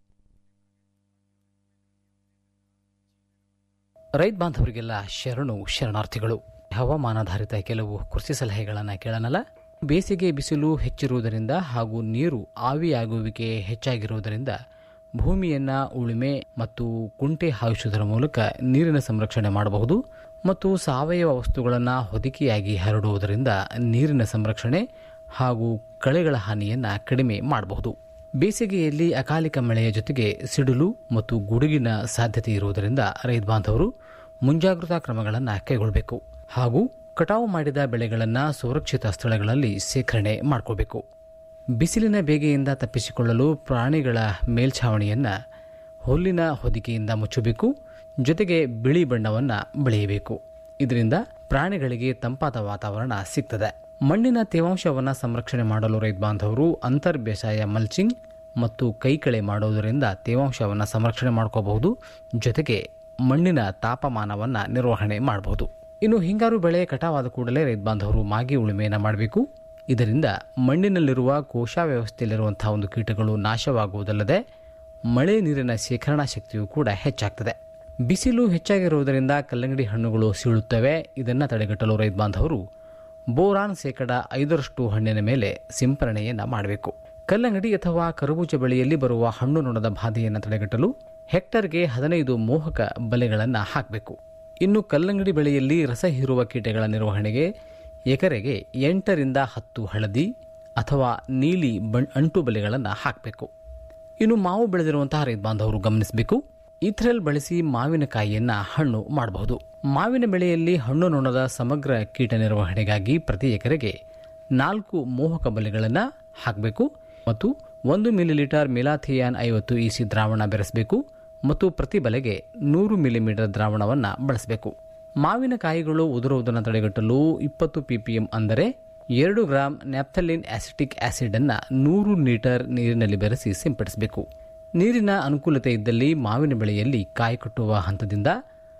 ರೈತ ಬಾಂಧವರಿಗೆಲ್ಲ ಶರಣು ಶರಣಾರ್ಥಿಗಳು ಹವಾಮಾನಾಧಾರಿತ ಕೆಲವು ಕೃಷಿ ಸಲಹೆಗಳನ್ನು ಕೇಳನಲ್ಲ ಬೇಸಿಗೆ ಬಿಸಿಲು ಹೆಚ್ಚಿರುವುದರಿಂದ ಹಾಗೂ ನೀರು ಆವಿಯಾಗುವಿಕೆ ಹೆಚ್ಚಾಗಿರುವುದರಿಂದ ಭೂಮಿಯನ್ನ ಉಳುಮೆ ಮತ್ತು ಕುಂಟೆ ಹಾಯಿಸುವುದರ ಮೂಲಕ ನೀರಿನ ಸಂರಕ್ಷಣೆ ಮಾಡಬಹುದು ಮತ್ತು ಸಾವಯವ ವಸ್ತುಗಳನ್ನು ಹೊದಿಕೆಯಾಗಿ ಹರಡುವುದರಿಂದ ನೀರಿನ ಸಂರಕ್ಷಣೆ ಹಾಗೂ ಕಳೆಗಳ ಹಾನಿಯನ್ನು ಕಡಿಮೆ ಮಾಡಬಹುದು ಬೇಸಿಗೆಯಲ್ಲಿ ಅಕಾಲಿಕ ಮಳೆಯ ಜೊತೆಗೆ ಸಿಡಿಲು ಮತ್ತು ಗುಡುಗಿನ ಸಾಧ್ಯತೆ ಇರುವುದರಿಂದ ರೈತ ಬಾಂಧವರು ಮುಂಜಾಗ್ರತಾ ಕ್ರಮಗಳನ್ನು ಕೈಗೊಳ್ಳಬೇಕು ಹಾಗೂ ಕಟಾವು ಮಾಡಿದ ಬೆಳೆಗಳನ್ನು ಸುರಕ್ಷಿತ ಸ್ಥಳಗಳಲ್ಲಿ ಶೇಖರಣೆ ಮಾಡಿಕೋಬೇಕು ಬಿಸಿಲಿನ ಬೇಗೆಯಿಂದ ತಪ್ಪಿಸಿಕೊಳ್ಳಲು ಪ್ರಾಣಿಗಳ ಮೇಲ್ಛಾವಣಿಯನ್ನು ಹುಲ್ಲಿನ ಹೊದಿಕೆಯಿಂದ ಮುಚ್ಚಬೇಕು ಜೊತೆಗೆ ಬಿಳಿ ಬಣ್ಣವನ್ನು ಬೆಳೆಯಬೇಕು ಇದರಿಂದ ಪ್ರಾಣಿಗಳಿಗೆ ತಂಪಾದ ವಾತಾವರಣ ಸಿಗ್ತದೆ ಮಣ್ಣಿನ ತೇವಾಂಶವನ್ನು ಸಂರಕ್ಷಣೆ ಮಾಡಲು ರೈತ ಬಾಂಧವರು ಅಂತರ್ ಬೇಸಾಯ ಮಲ್ಚಿಂಗ್ ಮತ್ತು ಕೈಕಳೆ ಮಾಡುವುದರಿಂದ ತೇವಾಂಶವನ್ನು ಸಂರಕ್ಷಣೆ ಮಾಡ್ಕೋಬಹುದು ಜೊತೆಗೆ ಮಣ್ಣಿನ ತಾಪಮಾನವನ್ನು ನಿರ್ವಹಣೆ ಮಾಡಬಹುದು ಇನ್ನು ಹಿಂಗಾರು ಬೆಳೆ ಕಟಾವಾದ ಕೂಡಲೇ ರೈತ ಬಾಂಧವರು ಮಾಗಿ ಉಳುಮೆಯನ್ನು ಮಾಡಬೇಕು ಇದರಿಂದ ಮಣ್ಣಿನಲ್ಲಿರುವ ಕೋಶ ವ್ಯವಸ್ಥೆಯಲ್ಲಿರುವಂತಹ ಒಂದು ಕೀಟಗಳು ನಾಶವಾಗುವುದಲ್ಲದೆ ಮಳೆ ನೀರಿನ ಶೇಖರಣಾ ಶಕ್ತಿಯೂ ಕೂಡ ಹೆಚ್ಚಾಗ್ತದೆ ಬಿಸಿಲು ಹೆಚ್ಚಾಗಿರುವುದರಿಂದ ಕಲ್ಲಂಗಡಿ ಹಣ್ಣುಗಳು ಸೀಳುತ್ತವೆ ಇದನ್ನು ತಡೆಗಟ್ಟಲು ರೈತ ಬಾಂಧವರು ಬೋರಾನ್ ಶೇಕಡ ಐದರಷ್ಟು ಹಣ್ಣಿನ ಮೇಲೆ ಸಿಂಪರಣೆಯನ್ನು ಮಾಡಬೇಕು ಕಲ್ಲಂಗಡಿ ಅಥವಾ ಕರಬೂಜ ಬೆಳೆಯಲ್ಲಿ ಬರುವ ಹಣ್ಣು ನೊಣದ ಬಾಧೆಯನ್ನು ತಡೆಗಟ್ಟಲು ಹೆಕ್ಟರ್ಗೆ ಹದಿನೈದು ಮೋಹಕ ಬಲೆಗಳನ್ನು ಹಾಕಬೇಕು ಇನ್ನು ಕಲ್ಲಂಗಡಿ ಬೆಳೆಯಲ್ಲಿ ರಸ ಹೀರುವ ಕೀಟಗಳ ನಿರ್ವಹಣೆಗೆ ಎಕರೆಗೆ ಎಂಟರಿಂದ ಹತ್ತು ಹಳದಿ ಅಥವಾ ನೀಲಿ ಬಣ್ ಅಂಟು ಬಲೆಗಳನ್ನು ಹಾಕಬೇಕು ಇನ್ನು ಮಾವು ಬೆಳೆದಿರುವಂತಹ ರೈತ ಬಾಂಧವರು ಗಮನಿಸಬೇಕು ಇಥ್ರೆಲ್ ಬಳಸಿ ಮಾವಿನಕಾಯಿಯನ್ನ ಹಣ್ಣು ಮಾಡಬಹುದು ಮಾವಿನ ಬೆಳೆಯಲ್ಲಿ ಹಣ್ಣು ನೊಣದ ಸಮಗ್ರ ಕೀಟ ನಿರ್ವಹಣೆಗಾಗಿ ಪ್ರತಿ ಎಕರೆಗೆ ನಾಲ್ಕು ಮೋಹಕ ಬಲೆಗಳನ್ನು ಹಾಕಬೇಕು ಮತ್ತು ಒಂದು ಮಿಲಿಲೀಟರ್ ಮಿಲಾಥಿಯಾನ್ ಐವತ್ತು ಇಸಿ ದ್ರಾವಣ ಬೆರೆಸಬೇಕು ಮತ್ತು ಪ್ರತಿ ಬಲೆಗೆ ನೂರು ಮಿಲಿಮೀಟರ್ ದ್ರಾವಣವನ್ನು ಬಳಸಬೇಕು ಮಾವಿನಕಾಯಿಗಳು ಉದುರುವುದನ್ನು ತಡೆಗಟ್ಟಲು ಇಪ್ಪತ್ತು ಪಿಪಿಎಂ ಅಂದರೆ ಎರಡು ಗ್ರಾಂ ನ್ಯಾಪ್ಥಲಿನ್ ಆಸಿಟಿಕ್ ಆಸಿಡ್ ಅನ್ನು ನೂರು ಲೀಟರ್ ನೀರಿನಲ್ಲಿ ಬೆರೆಸಿ ಸಿಂಪಡಿಸಬೇಕು ನೀರಿನ ಅನುಕೂಲತೆ ಇದ್ದಲ್ಲಿ ಮಾವಿನ ಬೆಳೆಯಲ್ಲಿ ಕಾಯಿ ಕಟ್ಟುವ ಹಂತದಿಂದ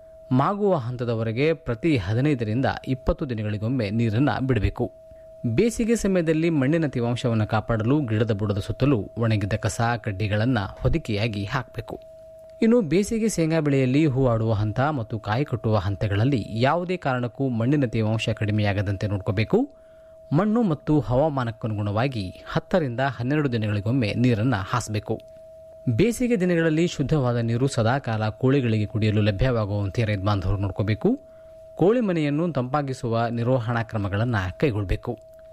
ಮಾಗುವ ಹಂತದವರೆಗೆ ಪ್ರತಿ ಹದಿನೈದರಿಂದ ಇಪ್ಪತ್ತು ದಿನಗಳಿಗೊಮ್ಮೆ ನೀರನ್ನು ಬಿಡಬೇಕು ಬೇಸಿಗೆ ಸಮಯದಲ್ಲಿ ಮಣ್ಣಿನ ತೇವಾಂಶವನ್ನು ಕಾಪಾಡಲು ಗಿಡದ ಬುಡದ ಸುತ್ತಲೂ ಒಣಗಿದ ಕಸ ಕಡ್ಡಿಗಳನ್ನು ಹೊದಿಕೆಯಾಗಿ ಹಾಕಬೇಕು ಇನ್ನು ಬೇಸಿಗೆ ಶೇಂಗಾ ಬೆಳೆಯಲ್ಲಿ ಹೂವಾಡುವ ಹಂತ ಮತ್ತು ಕಾಯಿ ಕಟ್ಟುವ ಹಂತಗಳಲ್ಲಿ ಯಾವುದೇ ಕಾರಣಕ್ಕೂ ಮಣ್ಣಿನ ತೇವಾಂಶ ಕಡಿಮೆಯಾಗದಂತೆ ನೋಡ್ಕೋಬೇಕು ಮಣ್ಣು ಮತ್ತು ಹವಾಮಾನಕ್ಕನುಗುಣವಾಗಿ ಹತ್ತರಿಂದ ಹನ್ನೆರಡು ದಿನಗಳಿಗೊಮ್ಮೆ ನೀರನ್ನು ಹಾಸಬೇಕು ಬೇಸಿಗೆ ದಿನಗಳಲ್ಲಿ ಶುದ್ಧವಾದ ನೀರು ಸದಾಕಾಲ ಕೋಳಿಗಳಿಗೆ ಕುಡಿಯಲು ಲಭ್ಯವಾಗುವಂತೆ ರೈತ ಬಾಂಧವರು ನೋಡ್ಕೋಬೇಕು ಕೋಳಿ ಮನೆಯನ್ನು ತಂಪಾಗಿಸುವ ನಿರ್ವಹಣಾ ಕ್ರಮಗಳನ್ನು ಕೈಗೊಳ್ಳಬೇಕು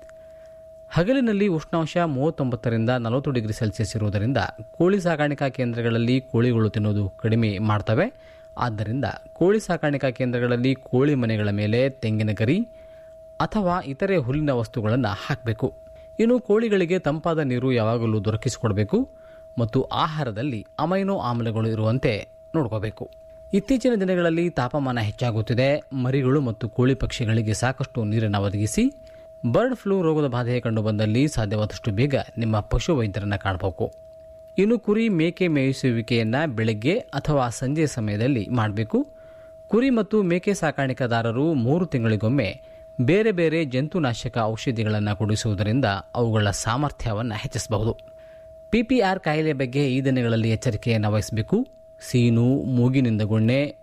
ಹಗಲಿನಲ್ಲಿ ಉಷ್ಣಾಂಶ ಮೂವತ್ತೊಂಬತ್ತರಿಂದ ನಲವತ್ತು ಡಿಗ್ರಿ ಸೆಲ್ಸಿಯಸ್ ಇರುವುದರಿಂದ ಕೋಳಿ ಸಾಕಾಣಿಕಾ ಕೇಂದ್ರಗಳಲ್ಲಿ ಕೋಳಿಗಳು ತಿನ್ನುವುದು ಕಡಿಮೆ ಮಾಡ್ತವೆ ಆದ್ದರಿಂದ ಕೋಳಿ ಸಾಕಾಣಿಕಾ ಕೇಂದ್ರಗಳಲ್ಲಿ ಕೋಳಿ ಮನೆಗಳ ಮೇಲೆ ತೆಂಗಿನ ಗರಿ ಅಥವಾ ಇತರೆ ಹುಲ್ಲಿನ ವಸ್ತುಗಳನ್ನು ಹಾಕಬೇಕು ಇನ್ನು ಕೋಳಿಗಳಿಗೆ ತಂಪಾದ ನೀರು ಯಾವಾಗಲೂ ದೊರಕಿಸಿಕೊಡಬೇಕು ಮತ್ತು ಆಹಾರದಲ್ಲಿ ಅಮೈನೋ ಆಮ್ಲಗಳು ಇರುವಂತೆ ನೋಡ್ಕೋಬೇಕು ಇತ್ತೀಚಿನ ದಿನಗಳಲ್ಲಿ ತಾಪಮಾನ ಹೆಚ್ಚಾಗುತ್ತಿದೆ ಮರಿಗಳು ಮತ್ತು ಕೋಳಿ ಪಕ್ಷಿಗಳಿಗೆ ಸಾಕಷ್ಟು ನೀರನ್ನು ಒದಗಿಸಿ ಬರ್ಡ್ ಫ್ಲೂ ರೋಗದ ಬಾಧೆ ಕಂಡುಬಂದಲ್ಲಿ ಸಾಧ್ಯವಾದಷ್ಟು ಬೇಗ ನಿಮ್ಮ ಪಶು ವೈದ್ಯರನ್ನು ಕಾಣಬೇಕು ಇನ್ನು ಕುರಿ ಮೇಕೆ ಮೇಯಿಸುವಿಕೆಯನ್ನು ಬೆಳಗ್ಗೆ ಅಥವಾ ಸಂಜೆ ಸಮಯದಲ್ಲಿ ಮಾಡಬೇಕು ಕುರಿ ಮತ್ತು ಮೇಕೆ ಸಾಕಾಣಿಕೆದಾರರು ಮೂರು ತಿಂಗಳಿಗೊಮ್ಮೆ ಬೇರೆ ಬೇರೆ ಜಂತುನಾಶಕ ಔಷಧಿಗಳನ್ನು ಕುಡಿಸುವುದರಿಂದ ಅವುಗಳ ಸಾಮರ್ಥ್ಯವನ್ನು ಹೆಚ್ಚಿಸಬಹುದು ಪಿಪಿಆರ್ ಕಾಯಿಲೆ ಬಗ್ಗೆ ಈ ದಿನಗಳಲ್ಲಿ ಎಚ್ಚರಿಕೆಯನ್ನು ವಹಿಸಬೇಕು ಸೀನು ಮೂಗಿನಿಂದ ಗುಣ್ಣೆ